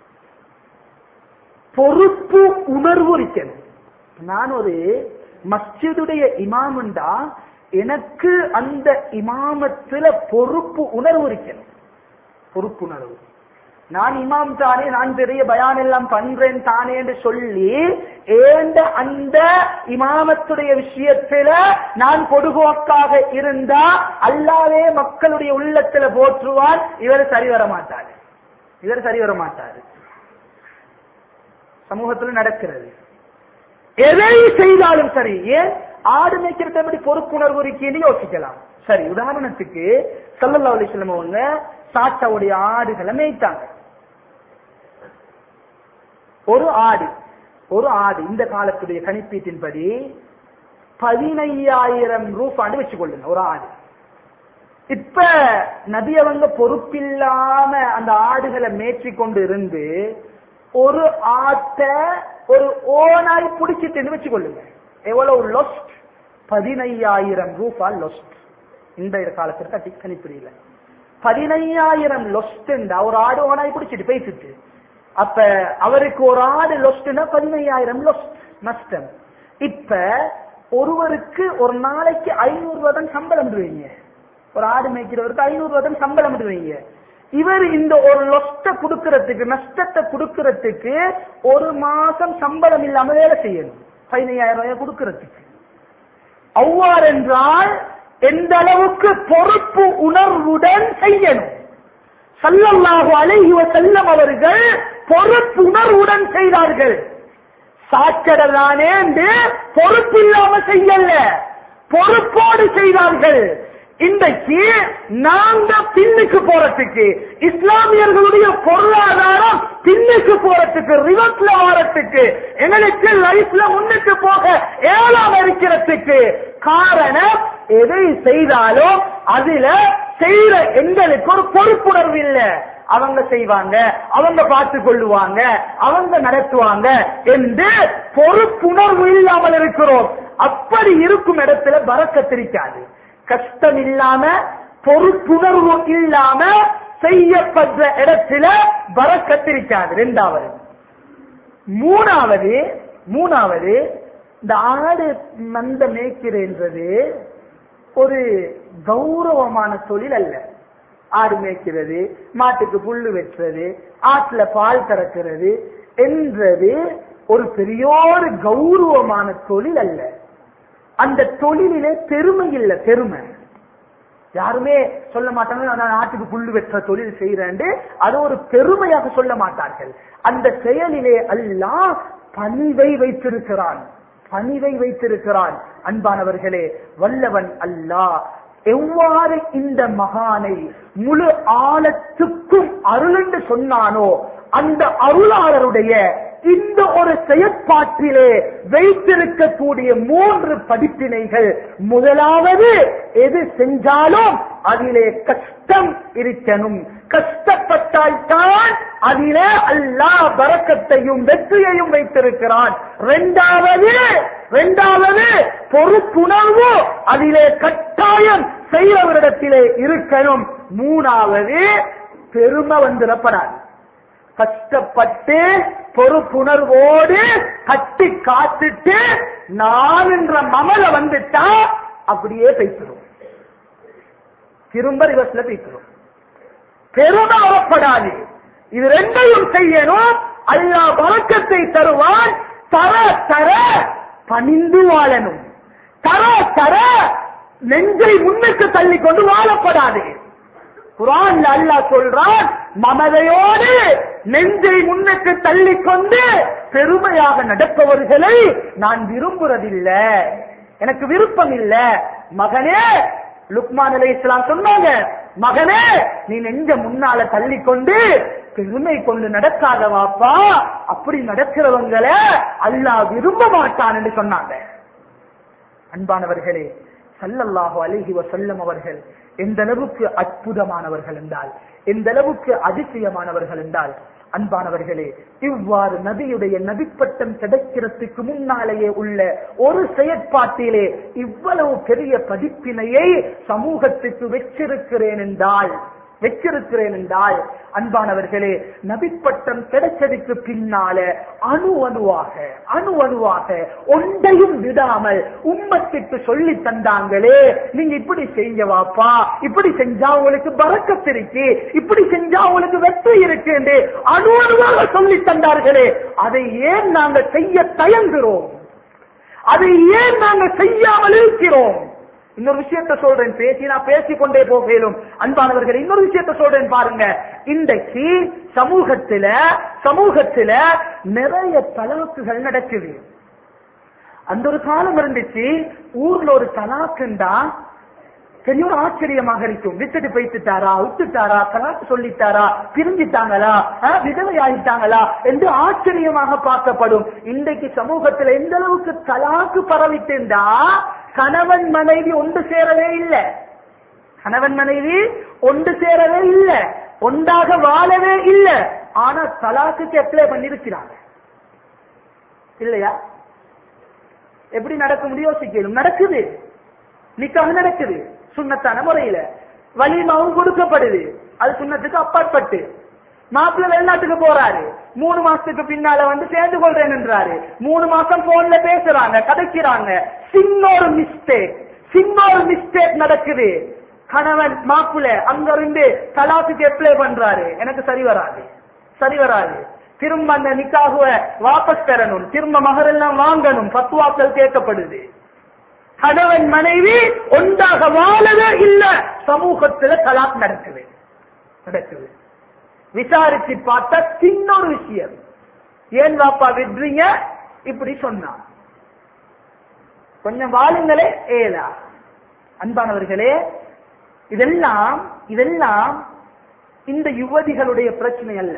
பொறுப்பு உணர்வு இருக்கணும் நான் ஒரு மஸ்ஜிதுடைய இமாமுண்டா எனக்கு அந்த இமாமத்துல பொறுப்பு உணர்வு இருக்கணும் பொறுப்புணர்வு நான் இமாம் தானே நான் பெரிய பயான் எல்லாம் பண்றேன் தானே என்று சொல்லி ஏண்ட அந்த இமாமத்துடைய விஷயத்துல நான் பொதுபோக்காக இருந்தா அல்லாவே மக்களுடைய உள்ளத்துல போற்றுவான் இவர் சரி வர மாட்டாரு இவர் சரி வர மாட்டாரு சமூகத்துல நடக்கிறது எதை செய்தாலும் சரி ஏன் ஆடு மேய்க்கிறது எப்படி பொறுப்புணர்வு இருக்குன்னு யோசிக்கலாம் சரி உதாரணத்துக்கு சல்லல்லா அலிஸ்லம் அவங்க சாச்சாவுடைய ஆடுகளை மேய்த்தாங்க ஒரு ஆடு ஒரு ஆடு இந்த காலத்துடைய கணிப்பீட்டின்படி பதினையாயிரம் ரூபான்னு வச்சுக்கொள்ளுங்க ஒரு ஆடு இப்ப நபி அவங்க பொறுப்பில்லாம அந்த ஆடுகளை மேய்ச்சி கொண்டு இருந்து ஒரு ஆட்டை ஒரு ஓனாய் பிடிச்சிட்டு வச்சுக்கொள்ளுங்க எவ்வளவு லொஸ்ட் பதினையாயிரம் ரூபாய் லொஸ்ட் இந்த காலத்திற்கு அதி கணிப்பிடியில பதினையாயிரம் லொஸ்ட் ஒரு ஆடு ஓனாய் பிடிச்சிட்டு பேசிட்டு அப்ப அவருக்கு ஒரு ஆடு லொஸ்ட்னா பதினையாயிரம் லொஸ்ட் நஷ்டம் இப்ப ஒருவருக்கு ஒரு நாளைக்கு ஐநூறு ரூபாய் தான் சம்பளம் விடுவீங்க ஒரு ஆடு மேய்க்கிறவருக்கு ஐநூறு ரூபாய் தான் சம்பளம் விடுவீங்க இவர் இந்த ஒரு லொஸ்ட கொடுக்கறதுக்கு நஷ்டத்தை கொடுக்கறதுக்கு ஒரு மாசம் சம்பளம் இல்லாம வேலை செய்யணும் பதினையாயிரம் ரூபாய் கொடுக்கறதுக்கு அவ்வாறு என்றால் எந்த அளவுக்கு பொறுப்பு உணர்வுடன் செய்யணும் சல்லல்லாஹு அலைஹி வஸல்லம் அவர்கள் பொறுப்புணர்வுடன் செய்தார்கள் சாக்கடதானே என்று பொறுப்பு இல்லாம செய்யல பொறுப்போடு செய்தார்கள் இன்றைக்கு நாங்க பின்னுக்கு போறதுக்கு இஸ்லாமியர்களுடைய பொருளாதாரம் பின்னுக்கு போறதுக்கு ரிவர்ஸ்ல வாரத்துக்கு எங்களுக்கு லைஃப்ல முன்னுக்கு போக ஏழாம இருக்கிறதுக்கு காரணம் எதை செய்தாலும் அதுல செய்யற எங்களுக்கு ஒரு பொறுப்புணர்வு இல்ல அவங்க செய்வாங்க அவங்க பார்த்து கொள்ளுவாங்க அவங்க நடத்துவாங்க என்று பொறுப்புணர்வு இல்லாமல் இருக்கிறோம் அப்படி இருக்கும் இடத்துல பறக்கத்திருக்காது கஷ்டம் இல்லாம பொறுப்புணர்வு இல்லாம செய்யப்படுற இடத்துல பறக்கத்திருக்காது ரெண்டாவது மூணாவது மூணாவது இந்த ஆடு மந்த மேய்க்கிறன்றது ஒரு கௌரவமான தொழில் அல்ல ஆடு மேய்க்கிறது மாட்டுக்கு புல்லு வெட்டுறது ஆட்டுல பால் கறக்கிறது என்றது ஒரு பெரியோரு கௌரவமான தொழில் அல்ல அந்த தொழிலிலே பெருமை இல்ல பெருமை யாருமே சொல்ல மாட்டாங்க நான் நாட்டுக்கு புல்லு வெற்ற தொழில் செய்யறேன் அது ஒரு பெருமையாக சொல்ல மாட்டார்கள் அந்த செயலிலே அல்லாஹ் பணிவை வைத்திருக்கிறான் பணிவை வைத்திருக்கிறான் அன்பானவர்களே வல்லவன் அல்லாஹ் எவ்வாறு இந்த மகானை முழு ஆழத்துக்கும் அருள் என்று சொன்னானோ அந்த அருளாளருடைய இந்த ஒரு செயற்பாட்டிலே வைத்திருக்கக்கூடிய மூன்று படிப்பினைகள் முதலாவது எது செஞ்சாலும் அதிலே கஷ்டம் இருக்கணும் கஷ்டப்பட்டால் தான் அதிலே அல்லாஹ் பரக்கத்தையும் வெற்றியையும் வைத்திருக்கிறான் இரண்டாவது இரண்டாவது பொறுப்புணர்வு அதிலே கட்டாயம் செய்யவரிடத்திலே இருக்கணும் மூணாவது பெருமை வந்துடப்படாது கஷ்டப்பட்டு பொறுப்புணர்வோடு கட்டி காத்துட்டு நான் என்ற மமல வந்துட்டா அப்படியே பேசிடும் திரும்ப ரிவர்ஸ்ல பேசிடும் பெருமை வரப்படாது இது ரெண்டையும் செய்யணும் அல்லா வழக்கத்தை தருவான் தர தர பணிந்து வாழணும் தர தர நெஞ்சை முன்னுக்கு தள்ளி கொண்டு வாழப்படாது குரான்ல அல்லாஹ் சொல்றான் மமதையோடு நெஞ்சை முன்னுக்கு தள்ளி கொண்டு பெருமையாக நடப்பவர்களை நான் விரும்புறதில்ல எனக்கு விருப்பம் இல்ல மகனே லுக்மான் அலை இஸ்லாம் சொன்னாங்க மகனே நீ நெஞ்ச முன்னால தள்ளி கொண்டு பெருமை கொண்டு நடக்காத வாப்பா அப்படி நடக்கிறவங்களை அல்லாஹ் விரும்ப மாட்டான் என்று சொன்னாங்க அன்பானவர்களே சல்லல்லாஹு அலைஹி வஸல்லம் அவர்கள் எந்த அளவுக்கு அற்புதமானவர்கள் என்றால் எந்த அளவுக்கு அதிசயமானவர்கள் என்றால் அன்பானவர்களே இவ்வாறு நபியுடைய நபிப்பட்டம் கிடைக்கிறதுக்கு முன்னாலேயே உள்ள ஒரு செயற்பாட்டிலே இவ்வளவு பெரிய படிப்பினையை சமூகத்துக்கு வச்சிருக்கிறேன் என்றால் வச்சிருக்கிறேன் என்றால் அன்பானவர்களே நபிப்பட்டம் கிடைச்சதுக்கு பின்னால அணு அணுவாக அணு அணுவாக ஒன்றையும் விடாமல் உம்மத்துக்கு சொல்லி தந்தாங்களே நீங்க இப்படி செய்ய வாப்பா இப்படி செஞ்சா உங்களுக்கு பறக்கத்திருக்கு இப்படி செஞ்சா உங்களுக்கு வெற்றி இருக்கு என்று அணு அணுவாக சொல்லி தந்தார்களே அதை ஏன் நாங்க செய்ய தயங்குகிறோம் அதை ஏன் நாங்க செய்யாமல் இருக்கிறோம் இன்னொரு விஷயத்த சொல்றேன் பேசி நான் பேசிக்கொண்டே போகலும் அன்பானவர்கள் இன்னொரு விஷயத்த சொல்றேன் பாருங்க இன்றைக்கு சமூகத்தில சமூகத்தில நிறைய தலாக்குகள் நடக்குது அந்த ஒரு காலம் இருந்துச்சு ஊர்ல ஒரு தலாக்குண்டா பெரிய ஒரு ஆச்சரியமாக இருக்கும் விட்டுட்டு போயிட்டுட்டாரா விட்டுட்டாரா தலாக்கு சொல்லிட்டாரா பிரிஞ்சிட்டாங்களா அஹ், விதவை ஆயிட்டாங்களா என்று ஆச்சரியமாக பார்க்கப்படும் இன்றைக்கு சமூகத்தில் எந்த அளவுக்கு தலாக்கு பரவிட்டுண்டா கணவன் மனைவி ஒன்று சேரவே இல்லை கணவன் மனைவி ஒன்று சேரவே இல்லை ஒன்றாக வாழவே இல்லை ஆனா தலாக்குக்கு அப்ளை பண்ணிருக்கிறாங்க இல்லையா எப்படி நடக்க முடியும் யோசிக்கணும் நடக்குது நிக்காக நடக்குது சுண்ணத்தான முறையில வலிமாவும் கொடுக்கப்படுது அது சுண்ணத்துக்கு அப்பாற்பட்டு மாப்பிள்ளை வெளிநாட்டுக்கு போறாரு மூணு மாசத்துக்கு பின்னால வந்து சேர்ந்து கொள்றேன் என்றாரு மூணு மாசம் போன்ல பேசுறாங்க கதைக்கிறாங்க சின்ன ஒரு மிஸ்டேக் சின்ன ஒரு மிஸ்டேக் நடக்குது கணவன் மாப்பிள்ளை அங்க இருந்து தலாக்குக்கு அப்ளை பண்றாரு எனக்கு சரி வராது சரி வராது திரும்ப அந்த நிக்காகுவ வாபஸ் பெறணும் திரும்ப மகரெல்லாம் வாங்கணும் பத்துவாக்கள் கேட்கப்படுது கணவன் மனைவி ஒன்றாக வாழவே இல்ல சமூகத்துல தலாக் நடக்குது நடக்குது விசாரிச்சு பார்த்தா சின்ன ஒரு விஷயம் ஏன் வாப்பா விடுறீங்க இப்படி சொன்னா கொஞ்சம் வாழுங்களே ஏலா அன்பானவர்களே இதெல்லாம் இதெல்லாம் இந்த யுவதிகளுடைய பிரச்சனை அல்ல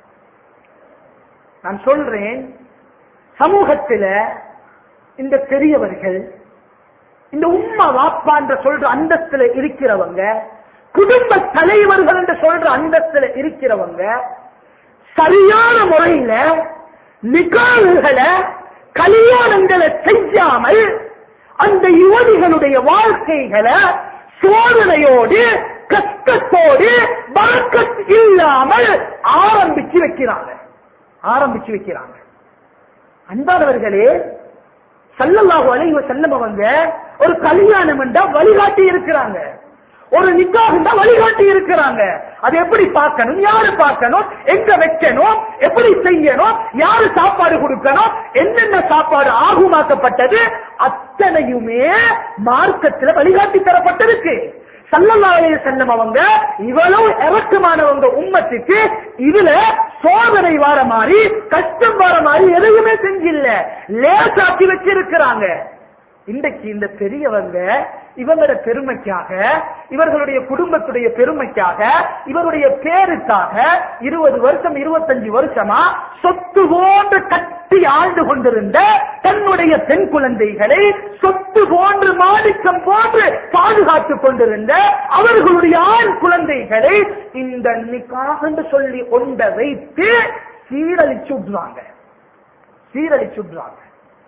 நான் சொல்றேன் சமூகத்தில இந்த பெரியவர்கள் இந்த உம்மா வாப்பா என்று சொல்ற அந்தஸ்துல இருக்கிறவங்க குடும்ப தலைவர்கள் என்று சொல்ற அந்தஸ்துல இருக்கிறவங்க சரியான முறையில நிகழ்வுகளை கல்யாணங்களை செய்யாமல் அந்த யுவதிகளுடைய வாழ்க்கைகளை சோதனையோடு கஷ்டத்தோடு வழக்கத் இல்லாமல் ஆரம்பிச்சு வைக்கிறாங்க ஆரம்பிச்சு வைக்கிறாங்க அன்பானவர்களே சல்லல்லாஹு அலைஹி வஸல்லம் அவங்க ஒரு கல்யாணம் என்றா வழிகாட்டி இருக்கிறாங்க ஒரு நிக்காக இருந்தா வழிகாட்டி இருக்கிறாங்க அது எப்படி பார்க்கணும் யாரு பார்க்கணும் எங்க வைக்கணும் எப்படி செய்யணும் யாரு சாப்பாடு கொடுக்கணும் என்னென்ன சாப்பாடு ஆகுமாக்கப்பட்டது அத்தனையுமே மார்க்கத்துல வழிகாட்டி தரப்பட்டிருக்கு சல்லல்லாஹு செல்லம் அவங்க இவ்வளவு இறக்கமானவங்க உம்மத்துக்கு இதுல சோதனை வார மாதிரி கஷ்டம் வார மாதிரி எதையுமே செஞ்சில்ல லேசாக்கி வச்சிருக்கிறாங்க இன்றைக்கு இந்த பெரியவங்க இவங்களோட பெருமைக்காக இவர்களுடைய குடும்பத்துடைய பெருமைக்காக இவருடைய பேருக்காக இருபது வருஷம் இருபத்தஞ்சு வருஷமா சொத்து போன்று கட்டி ஆண்டு கொண்டிருந்த தன்னுடைய பெண் குழந்தைகளை சொத்து போன்று மாணிக்கம் போன்று பாதுகாத்துக் கொண்டிருந்த அவர்களுடைய ஆண் குழந்தைகளை இந்த நிக்காக என்று சொல்லி ஒன்ற வைத்து சீரழிச்சு விடுறாங்க சீரழிச்சு விடுறாங்க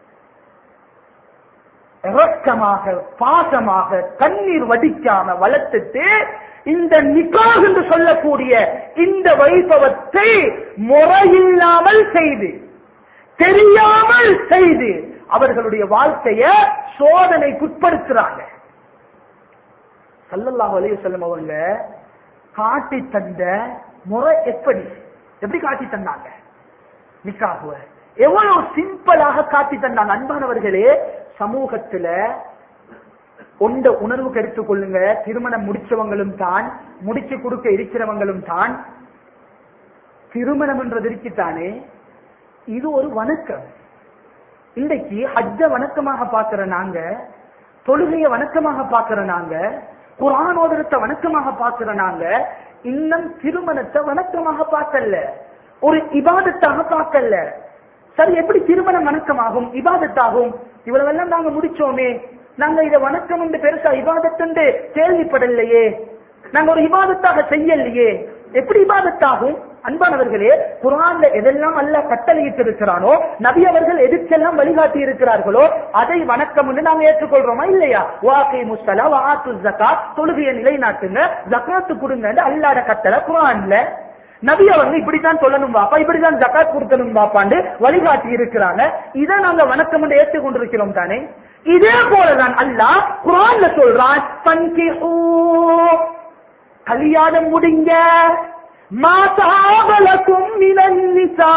இறக்கமாக பாசமாக கண்ணீர் வடிக்காம வளர்த்துட்டு இந்த நிக்காக என்று சொல்லக்கூடிய இந்த வைபவத்தை முறையில்லாமல் செய்து தெரியாமல் செய்து அவர்களுடைய வாழ்க்கைய சோதனைக்குட்படுத்துறாங்க சல்லல்லாஹு அலைஹி வஸல்லம் அவங்க காட்டி தந்த முறை எப்படி எப்படி காட்டி தந்தாங்க நிக்காகுவ எவ்வளவு சிம்பிளாக காட்டி தந்தாங்க அன்பானவர்களே சமூகத்துல ஒன்ற உணர்வுக்கு எடுத்துக்கொள்ளுங்க திருமணம் முடிச்சவங்களும் தான் முடிச்சு கொடுக்க இருக்கிறவங்களும் தான் திருமணம் என்றது இருக்குத்தானே இது ஒரு வணக்கம் இன்றைக்கு ஹஜ்ஜ வணக்கமாக பார்க்கிற நாங்க தொழுகைய வணக்கமாக பார்க்கிற நாங்க குரானோதரத்தை வணக்கமாக பார்க்கிற நாங்க இன்னும் திருமணத்தை வணக்கமாக பார்க்கல ஒரு இபாதத்தாக பார்க்கல சரி எப்படி திருமணம் வணக்கமாகும் இபாதத்தாகும் இவ்வளவெல்லாம் நாங்க முடிச்சோமே நாங்க இதை வணக்கம் என்று பெருசா இபாதத்து கேள்விப்படலையே நாங்க ஒரு இபாதத்தாக செய்யலையே எப்படி இபாதத்தாகும் அன்பானவர்களே குரான்ல எதெல்லாம் அல்ல கட்டளையிட்டு இருக்கிறானோ நபி அவர்கள் எதுக்கெல்லாம் வழிகாட்டி இருக்கிறார்களோ அதை வணக்கம் என்று நாங்க ஏற்றுக்கொள்றோமா இல்லையா வாக்கை முஸ்தலா வாத்து ஜக்கா தொழுகையை நிலைநாட்டுங்க ஜக்காத்து கொடுங்க அல்லாட கட்டளை குரான்ல நபி அவங்க இப்படித்தான் சொல்லணும் பாப்பா இப்படித்தான் ஜக்காத் கொடுக்கணும் பாப்பாண்டு வழிகாட்டி இருக்கிறாங்க இதை நாங்க வணக்கம் என்று ஏற்றுக்கொண்டிருக்கிறோம் தானே இதே போலதான் அல்லாஹ் குரான்ல சொல்றான் "ஃபன்கிஹூ", கல்யாணம் முடிங்க மாதாவலக்கும் நிலன்னிசா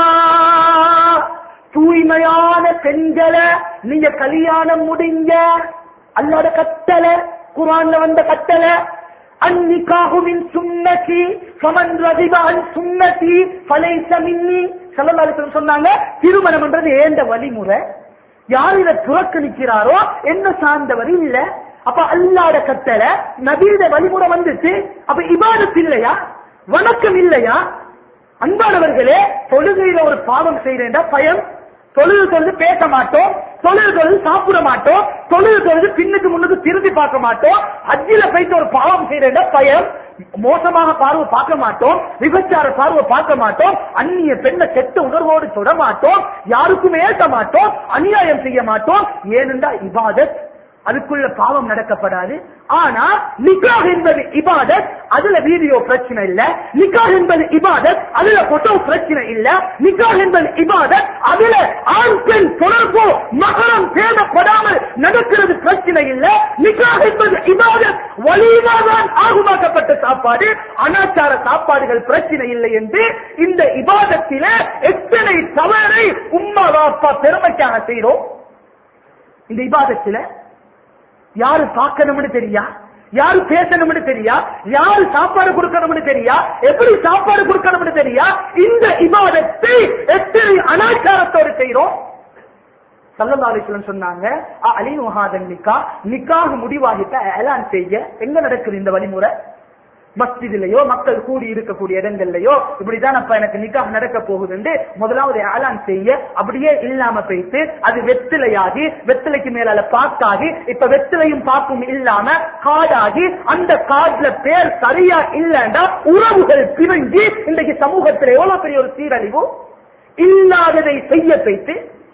தூய்மையான பெண்களை நீங்க கல்யாணம் முடிங்க அல்லாட கட்டளை குரான்ல வந்த கட்டளை அந்நிகாகுவின் சுன்னதி ஃபமன் ரதிபான் சுன்னதி ஃபலைஸ மின்னி ஸல்லல்லாஹு அலைஹி வஸல்லம் சொன்னாங்க திருமணம் என்றது ஏண்ட வழிமுறை யார் இதை புறக்கணிக்கிறாரோ என்ன சார்ந்தவர் இல்ல அப்ப அல்லாட கட்டளை நபீத வழிமுறை வந்துச்சு அப்ப இபாதத் இல்லையா வணக்கம் இல்லையா அன்பானவர்களே தொழுகையில ஒரு பாவம் செய்யறேன்டா பயம் தொழுது தொழுது பேச மாட்டோம் தொழுது தொழுது சாப்பிட மாட்டோம் தொழுது தொழுது பின்னுக்கு முன்னுக்கு திரும்பி பார்க்க மாட்டோம் அஜில போயிட்டு ஒரு பாவம் செய்யறேன்டா பயம் மோசமாக பார்வை பார்க்க மாட்டோம் விபச்சார பார்வை பார்க்க மாட்டோம் அந்நிய பெண்ணை கெட்ட உணர்வோடு தொட மாட்டோம் யாருக்கும் ஏற்க மாட்டோம் அநியாயம் செய்ய மாட்டோம் ஏனென்றா இபாதத் அதுக்குள்ள பாவம் நடக்கப்படாது ஆனா நிக்காஹ் என்பது இபாதத் அதுல வீடியோ பிரச்சனை இல்ல நிக்காஹ் என்பது இபாதத் அதுல போட்டோ பிரச்சனை இல்ல நிக்காஹ் என்பது இபாதத் அதுல ஆண் பெண் தொடர்பு மகரம் பேணப்படாமல் நடக்கிறது பிரச்சனை இல்ல நிக்காஹ் என்பது இபாதத் வலிமாதான் ஆகுமாக்கப்பட்ட சாப்பாடு அனாச்சார சாப்பாடுகள் பிரச்சனை இல்லை என்று இந்த இபாதத்தில எத்தனை தவறை உம்மா வாப்பா பெருமைக்காக செய்றோம் இந்த இபாதத்தில யாரு பார்க்கணும்னு தெரியா யாரு பேசணும்னு தெரியா யாரு சாப்பாடு கொடுக்கணும்னு தெரியா எப்படி சாப்பாடு கொடுக்கணும்னு தெரியா இந்த இபாதத்தை எத்தனை அனாச்சாரத்தோடு செய்றோம் சல்லல்லாஹு சொன்னாங்க அலி முஹாதன் நிக்கா நிக்காக முடிவாகிட்ட ஏலான் செய்ய எங்க நடக்குது இந்த வழிமுறை மஸ்ஜிதிலேயோ மக்கள் கூடி இருக்கக்கூடிய இடங்கள்லயோ இப்படிதான் அப்ப எனக்கு நிக்காக நடக்க போகுதுன்னு முதலாவது ஏலான் செய்ய அப்படியே இல்லாம போயிட்டு அது வெத்திலையாகி வெத்திலைக்கு மேலால பாக்காகி இப்ப வெத்திலையும் பாக்கும் இல்லாம காடாகி அந்த காட்ல பேர் சரியா இல்லைண்டா உறவுகள் பிரிஞ்சு இன்றைக்கு சமூகத்தில் எவ்வளவு பெரிய ஒரு சீரழிவு இல்லாததை செய்ய போயிட்டு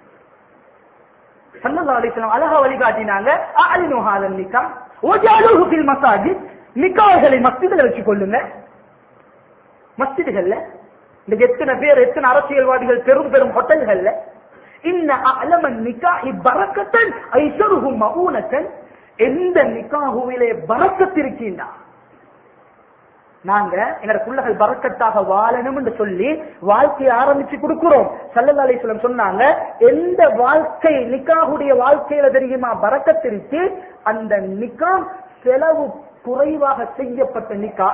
சல்லல்லாஹு அலைஹி வஸல்லம் அழகா வழிகாட்டினாங்க அலினு ஹாதன் நிக்கா ஓஜாலுஹு ஃபில் மசாஜித் நிக்காஹ்களை மஸ்ஜிதுல வச்சு கொள்ளுங்க மஸ்ஜிதுகள்ல இந்த எத்தனை பேர் எத்தனை அரசியல்வாதிகள் பெரும் பெரும் ஹோட்டல்கள்ல இன்ன அலமன் நிக்காஹி பரக்கத்தன் ஐசருஹு மஊனத்தன் எந்த நிக்காஹுவிலே பரக்கத் இருக்கின்றா நாங்க எங்க பிள்ளைகள் பறக்கத்தாக வாழணும் என்று சொல்லி வாழ்க்கையை ஆரம்பிச்சு கொடுக்கிறோம் சல்லல்லா அலிஸ்லம் சொன்னாங்க எந்த வாழ்க்கை நிக்காஹுடைய வாழ்க்கையில தெரியுமா பறக்கத்திருச்சு அந்த நிக்கா செலவு குறைவாக செய்யப்பட்ட நிக்கா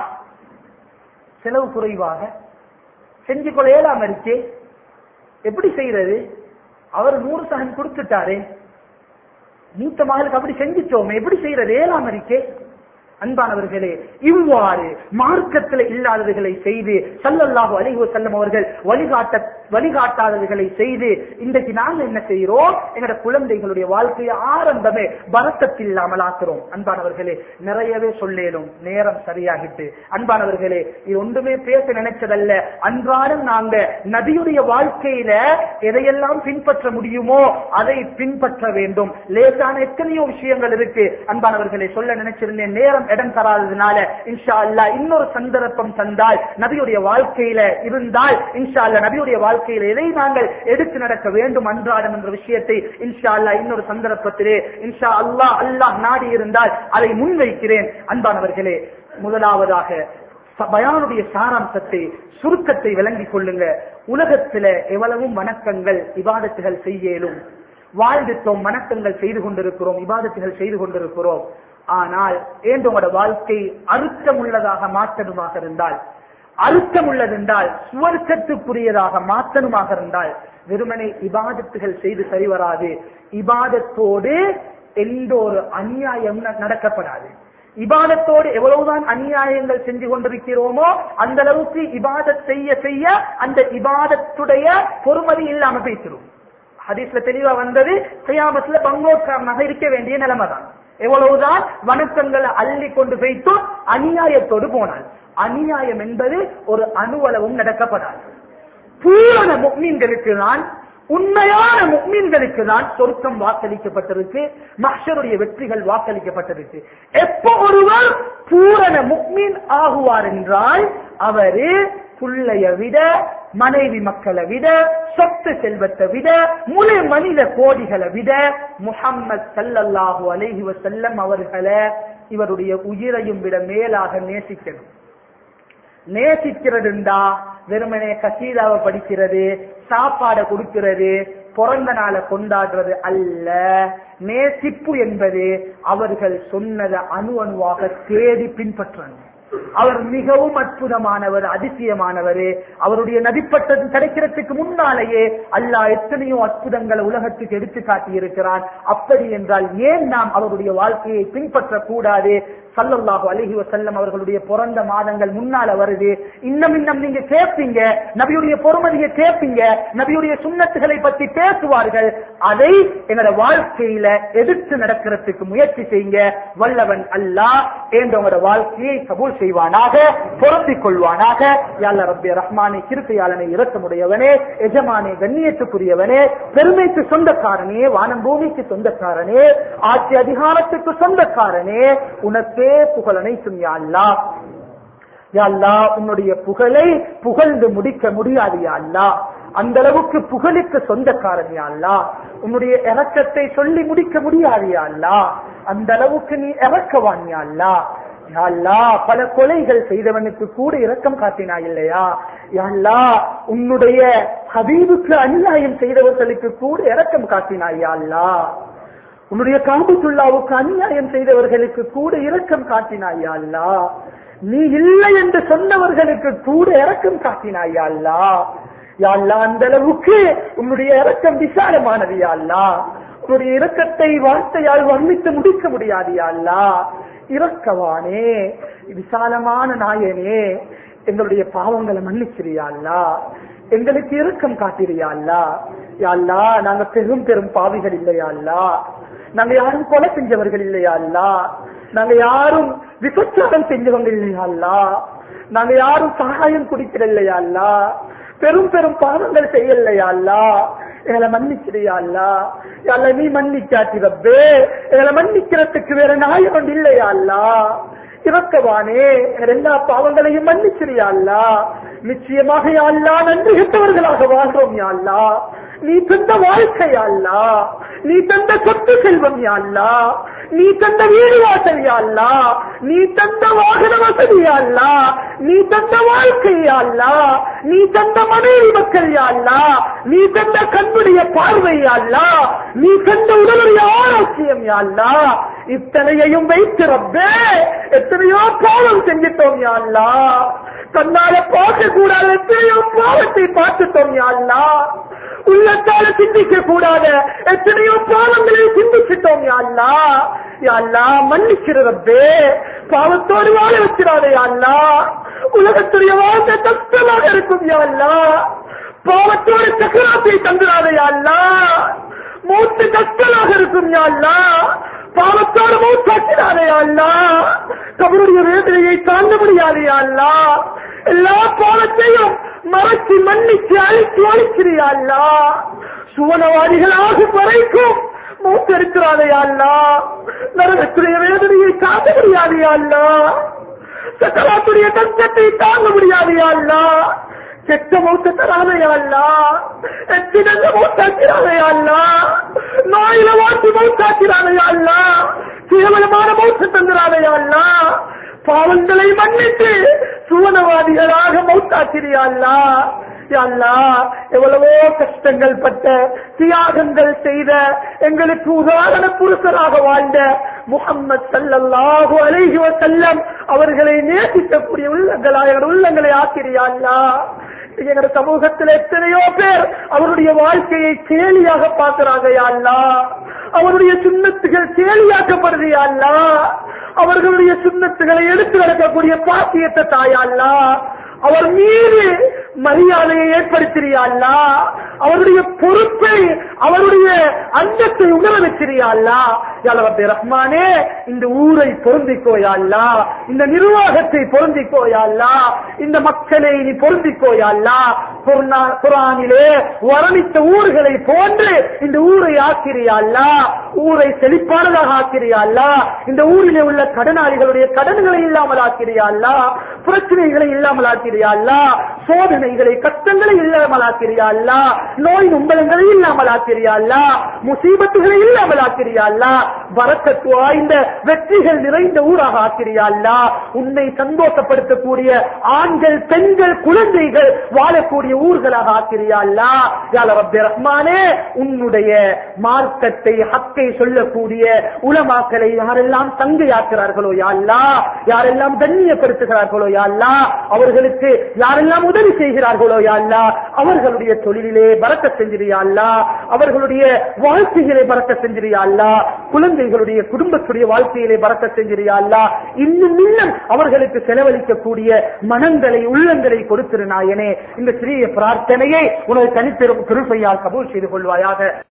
செலவு குறைவாக செஞ்சு கொள்ள இயலாம இருக்கு எப்படி செய்யறது அவர் நூறு சகன் கொடுத்துட்டாரு மூத்த மகளுக்கு அப்படி செஞ்சுட்டோமே எப்படி செய்யறது ஏழாம் இருக்கே அன்பானவர்களே இவ்வாறு மார்க்கத்தில் இல்லாதவர்களை செய்து சல்லல்லாஹு அலைஹி வஸல்லம் அவர்கள் வழிகாட்ட வழிகாட்டாதவர்களை செய்து இன்றைக்கு நாங்க என்ன செய்யறோம் எங்கட குழந்தைகளுடைய வாழ்க்கையை ஆரம்பமே பரக்கத்தில்லாமல் ஆக்குறோம் அன்பானவர்களே நிறையவே சொல்லேனும் நேரம் சரியாகிட்டு அன்பானவர்களே இது ஒன்றுமே பேச நினைச்சதல்ல அன்றாடம் நாங்க நபியுடைய வாழ்க்கையில எதையெல்லாம் பின்பற்ற முடியுமோ அதை பின்பற்ற வேண்டும் லேசான எத்தனையோ விஷயங்கள் இருக்கு அன்பானவர்களை சொல்ல நினைச்சிருந்தேன் நேரம் இடம் தராததுனால இன்ஷா அல்லா இன்னொரு சந்தர்ப்பம் தந்தால் நபியுடைய வாழ்க்கையில இருந்தால் இன்ஷா அல்லா நபியுடைய வாழ்க்கையில எதை நாங்கள் எடுத்து நடக்க வேண்டும் அன்றாடம் என்ற விஷயத்தை இன்ஷா அல்லா இன்னொரு சந்தர்ப்பத்திலே இன்ஷா அல்லாஹ் அல்லாஹ் நாடி இருந்தால் அதை முன்வைக்கிறேன் அன்பானவர்களே முதலாவதாக ச- பயானுடைய சாராம்சத்தை சுருக்கத்தை விளங்கிக் கொள்ளுங்க உலகத்தில எவ்வளவும் வணக்கங்கள் இபாதத்துகள் செய்யலும் வாழ்ந்துட்டோம் வணக்கங்கள் செய்து கொண்டிருக்கிறோம் இபாதத்துகள் செய்து கொண்டிருக்கிறோம் ஆனால் ஏன் உங்களோட வாழ்க்கை அழுத்தம் உள்ளதாக மாற்றணுமாக இருந்தால் அழுத்தம் உள்ளதென்றால் சுவர்க்கத்துக்குரியதாக மாற்றணுமாக இருந்தால் வெறுமனை இபாதத்துகள் செய்து சரி வராது இபாதத்தோடு எந்த ஒரு அநியாயம் ந- நடக்கப்படாது இபாதத்தோடு எவ்வளவுதான் அநியாயங்கள் செஞ்சு கொண்டிருக்கிறோமோ அந்த அளவுக்கு இபாதத் செய்ய செய்ய அந்த இபாதத்துடைய பொறுமதி இல்லாம பேசிடும் ஹதீஸ்ல தெளிவா வந்தது கியாமத்துல பங்கோட்காரனாக இருக்க வேண்டிய நிலைமை தான் எவ்வளவுதான் வணக்கங்களை அள்ளி கொண்டு வைத்து அநியாயத்தோடு போனால் அநியாயம் என்பது ஒரு அணுவளவும் நடக்கப்படாது பூரண முக்மீன்களுக்கு தான் உண்மையான முக்மீன்களுக்கு தான் சொர்க்கம் வாக்களிக்கப்பட்டிருக்கு மஹ்ஷருடைய வெற்றிகள் வாக்களிக்கப்பட்டிருக்கு எப்ப ஒருவர் பூரண முக்மீன் ஆகுவார் என்றால் அவரு புள்ளைய விட மனைவி மக்களை விட சொத்து செல்வத்தை விட முழு மனித கோடிகளை விட முஹம்மது ஸல்லல்லாஹு அலைஹி வஸல்லம் அவர்களை இவருடைய உயிரையும் விட மேலாக நேசிக்கணும் நேசிக்கிறதுண்டா வெறுமனே கசீதாவை படிக்கிறது சாப்பாடை கொடுக்கிறது பிறந்த நாளை கொண்டாடுறது அல்ல நேசிப்பு என்பது அவர்கள் சொன்னதை அணு அணுவாக தேடி பின்பற்றணும் அவர் மிகவும் அற்புதமானவர் அதிசயமானவர் அவருடைய நதிப்பட்டம் கிடைக்கிறதுக்கு முன்னாலேயே அல்லாஹ் எத்தனையோ அற்புதங்களை உலகத்துக்கு எடுத்து காட்டி இருக்கிறான் அப்படி என்றால் ஏன் நாம் அவருடைய வாழ்க்கையை பின்பற்ற கூடாது சல்லல்லாஹு அலைஹி வஸல்லம் அவர்களுடைய பிறந்த மாதங்கள் முன்னால வருது இன்னும் இன்னும் நீங்க கேட்பீங்க நபியுடைய பொறுமதியை கேட்பீங்க நபியுடைய சுண்ணத்துகளை பத்தி பேசுவார்கள் அதை எங்களோட வாழ்க்கையில எதிர்த்து நடக்கிறதுக்கு முயற்சி செய்யுங்க வல்லவன் அல்லாஹ் என்றவங்களோட வாழ்க்கையை கபூல் செய்வானாக பொருந்திக் கொள்வானாக யாழ்ல ரப்பிய ரஹ்மானே கிருப்பையாளனை இரக்கமுடையவனே எஜமானே கண்ணியத்துக்குரியவனே பெருமைக்கு சொந்தக்காரனே வானம் பூமிக்கு சொந்தக்காரனே ஆட்சி அதிகாரத்துக்கு சொந்தக்காரனே உனக்கே புகழ் அனைத்தும் யா அல்லாஹ் யா அல்லாஹ் உன்னுடைய புகழை புகழ்ந்து முடிக்க முடியாது யா அல்லாஹ் அந்த அளவுக்கு புகழுக்கு சொந்தக்காரன் யா அல்லாஹ் உன்னுடைய இறக்கத்தை சொல்லி முடிக்க முடியாது யா அல்லாஹ் அந்த அளவுக்கு நீ இறக்கவான் யா அல்லாஹ் யா அல்லாஹ் பல கொலைகள் செய்தவனுக்கு கூட இரக்கம் காட்டினாய் இல்லையா யா அல்லாஹ் உன்னுடைய ஹபீபுக்கு அநியாயம் செய்தவர்களுக்கு கூட இரக்கம் காட்டினாய் யா அல்லாஹ் உன்னுடைய காபத்துல்லாவுக்கு அநியாயம் செய்தவர்களுக்கு கூட இரக்கம் காட்டினாய் யா அல்லாஹ் நீ இல்லை என்று சொன்னவர்களுக்கு கூட இரக்கம் காட்டினாய் யா அல்லாஹ் யா அல்லாஹ் அந்த அளவுக்கு உன்னுடைய இரக்கம் விசாலமானது யா அல்லாஹ் உன்னுடைய இரக்கத்தை வார்த்தையால் வர்ணித்து முடிக்க முடியாது யா அல்லாஹ் இரக்கவானே விசாலமான நாயனே எங்களுடைய பாவங்களை மன்னிச்சிரியா அல்லாஹ் எங்களுக்கு இரக்கம் காட்டிரியா அல்லா யா அல்லா நாங்க பெரும் பெரும் பாவிகள் இல்லையா அல்லா நாங்க யாரும் கொலை செஞ்சவர்கள் இல்லையா அல்லா நாங்க யாரும் விபச்சாரம் செஞ்சவங்க இல்லையா அல்லா நாங்க யாரும் சகாயம் குடிக்கிற இல்லையா அல்லா பெரும் பெரும் பாவங்கள் செய்யலையா அல்லா எங்களை மன்னிச்சிரியா அல்லா அல்ல நீ மன்னிக்காட்டி ரப்பே எங்களை மன்னிக்கிறதுக்கு வேற நாயகம் இல்லையா அல்லா இறக்கவானே எல்லா பாவங்களையும் மன்னிச்சிரியா அல்லா நிச்சயமாக யா அல்லா நன்றி கெட்டவர்களாக வாழ்றோம் யா அல்லா நீ தந்த வாழ்க்கை யா அல்லா நீ தந்த சொத்து செல்வம் யா அல்லா நீ தந்த வீடு வாசல் யா அல்லா நீ தந்த வாகன வசதி யா அல்லா நீ தந்த வாழ்க்கை யா அல்லா நீ தந்த மனைவி மக்கள் யா அல்லா நீ தந்த கண்ணுடைய பார்வை யா அல்லா நீ தந்த உடலுடைய ஆரோக்கியம் யா அல்லா இத்தனையையும் வைத்து ரப்பே எத்தனையோ பாவம் செஞ்சிட்டோம் யா அல்லாஹ் கண்ணால பார்க்க கூடாத எத்தனையோ பாவத்தை பார்த்துட்டோம் யா அல்லாஹ் உள்ளத்தால சிந்திக்க கூடாத எத்தனையோ பாவங்களை சிந்திச்சிட்டோம் யா அல்லாஹ் யா அல்லாஹ் மன்னிக்கிற ரப்பே பாவத்தோடு வாழ வச்சிடாதே யா அல்லாஹ் உலகத்துடைய வாழ்க்கை கஷ்டமாக இருக்கும் யா அல்லாஹ் பாவத்தோடு சக்கராத்தை தந்துடாதே யா அல்லாஹ் மூத்து கஷ்டமாக இருக்கும் யா அல்லாஹ் பாவத்தோடு மூத்தாக்கிறாரே யா அல்லாஹ் கபருடைய வேதனையை தாண்ட முடியாது யா அல்லாஹ் எல்லா பாவத்தையும் மறைச்சு மன்னிச்சு அழிச்சு அழிச்சிரியா அல்லா சுவனவாதிகள் ஆகும் வரைக்கும் மூத்து இருக்கிறாரே யா அல்லாஹ் நரகத்துடைய வேதனையை தாண்ட முடியாது யா அல்லாஹ் சக்கராத்துடைய கஷ்டத்தை தாங்க முடியாது யா அல்லாஹ் கெட்ட மூத்த தராதையா அல்லா எத்தினங்க மூத்தாக்கிறாதையா அல்லா நோயில வாட்டி மூத்தாக்கிறாதையா அல்லா கேவலமான மூத்த தந்துராதையா அல்லா பாவங்களை மன்னித்து சுவனவாதிகளாக மௌத்தாக்கிறியா அல்லா யா அல்லாஹ், எவ்வளவோ கஷ்டங்கள் பட்ட தியாகங்கள் செய்த எங்களுக்கு உதாரண புருஷராக வாழ்ந்த முகம்மது சல்லல்லாஹு அலைஹி வஸல்லம் அவர்களை நேசிக்கக்கூடிய உள்ளங்களாக எங்கள் உள்ளங்களை ஆக்கிறியா அல்லாஹ் எங்க சமூகத்தில் எத்தனையோ பேர் அவருடைய வாழ்க்கையை கேலியாக பார்க்கிறாங்க யா அல்லாஹ் அவருடைய சுண்ணத்துகள் கேலியாக்கப்படுது யா அல்லாஹ் அவர்களுடைய சுண்ணத்துகளை எடுத்து நடக்கக்கூடிய பாக்கியத்தை தாயா அல்லாஹ் அவர் மீது மரியாதையை ஏற்படுத்திறியா அல்லா அவருடைய பொறுப்பை அவருடைய அந்தத்தை உணர வச்சிரியா அல்லா யாழவத்தை ரஹ்மானே இந்த ஊரை பொருந்திக்கோயா அல்லா இந்த நிர்வாகத்தை பொருந்திக்கோயா அல்லா இந்த மக்களை நீ பொருந்திக்கோயா அல்லா குர்ஆ- குர்ஆனிலே வர்ணித்த ஊர்களை போன்று இந்த ஊரை ஆக்கிறியா அல்லா ஊரை செழிப்பானதாக ஆக்கிறியா அல்லா இந்த ஊரிலே உள்ள கடனாளிகளுடைய கடன்களை இல்லாமல் ஆக்கிறியா அல்லா பிரச்சனைகளை இல்லாமல் ஆக்கிறியா அல்லா சோதனைகளை கஷ்டங்களை இல்லாமல் ஆக்கிறியா அல்லா நோய் நும்பலங்களை இல்லாமல் ஆக்கிறியா அல்லா முசீபத்துகளை இல்லாமல் ஆக்கிறியா அல்லா வரக்கத்து வாய்ந்த வெற்றிகள் நிறைந்த ஊராக ஆக்கிறியா அல்லா உன்னை சந்தோஷப்படுத்தக்கூடிய ஆண்கள் பெண்கள் குழந்தைகள் வாழக்கூடிய ஊர்களாக ஆக்கிறியா அல்லா யால ரப்பே ரஹ்மானே உன்னுடைய மார்க்கத்தை ஹக்கை சொல்லக்கூடிய உலமாக்களை யாரெல்லாம் தங்கையாக்குறார்களோ யா அல்லா யாரெல்லாம் கண்ணியப்படுத்துகிறார்களோ யா அல்லா அவர்களுக்கு யாரெல்லாம் உதவி செய்கிறார்களோ யா அல்லா அவர்களுடைய தொழிலிலே பறக்க செஞ்சிரியா அல்லா அவர்களுடைய வாழ்க்கையிலே பறக்க செஞ்சிரியா அல்லா குழந்தைகளுடைய குடும்பத்துடைய வாழ்க்கையிலே பறக்க செஞ்சிரியா அல்லா இன்னும் இன்னும் அவர்களுக்கு செலவழிக்கக்கூடிய மனங்களை உள்ளங்களை கொடுத்திரு நாயனே இந்த சிறிய பிரார்த்தனையை உனது தனிப்பெரும் கிருப்பையால் கபூல் செய்து கொள்வாயாக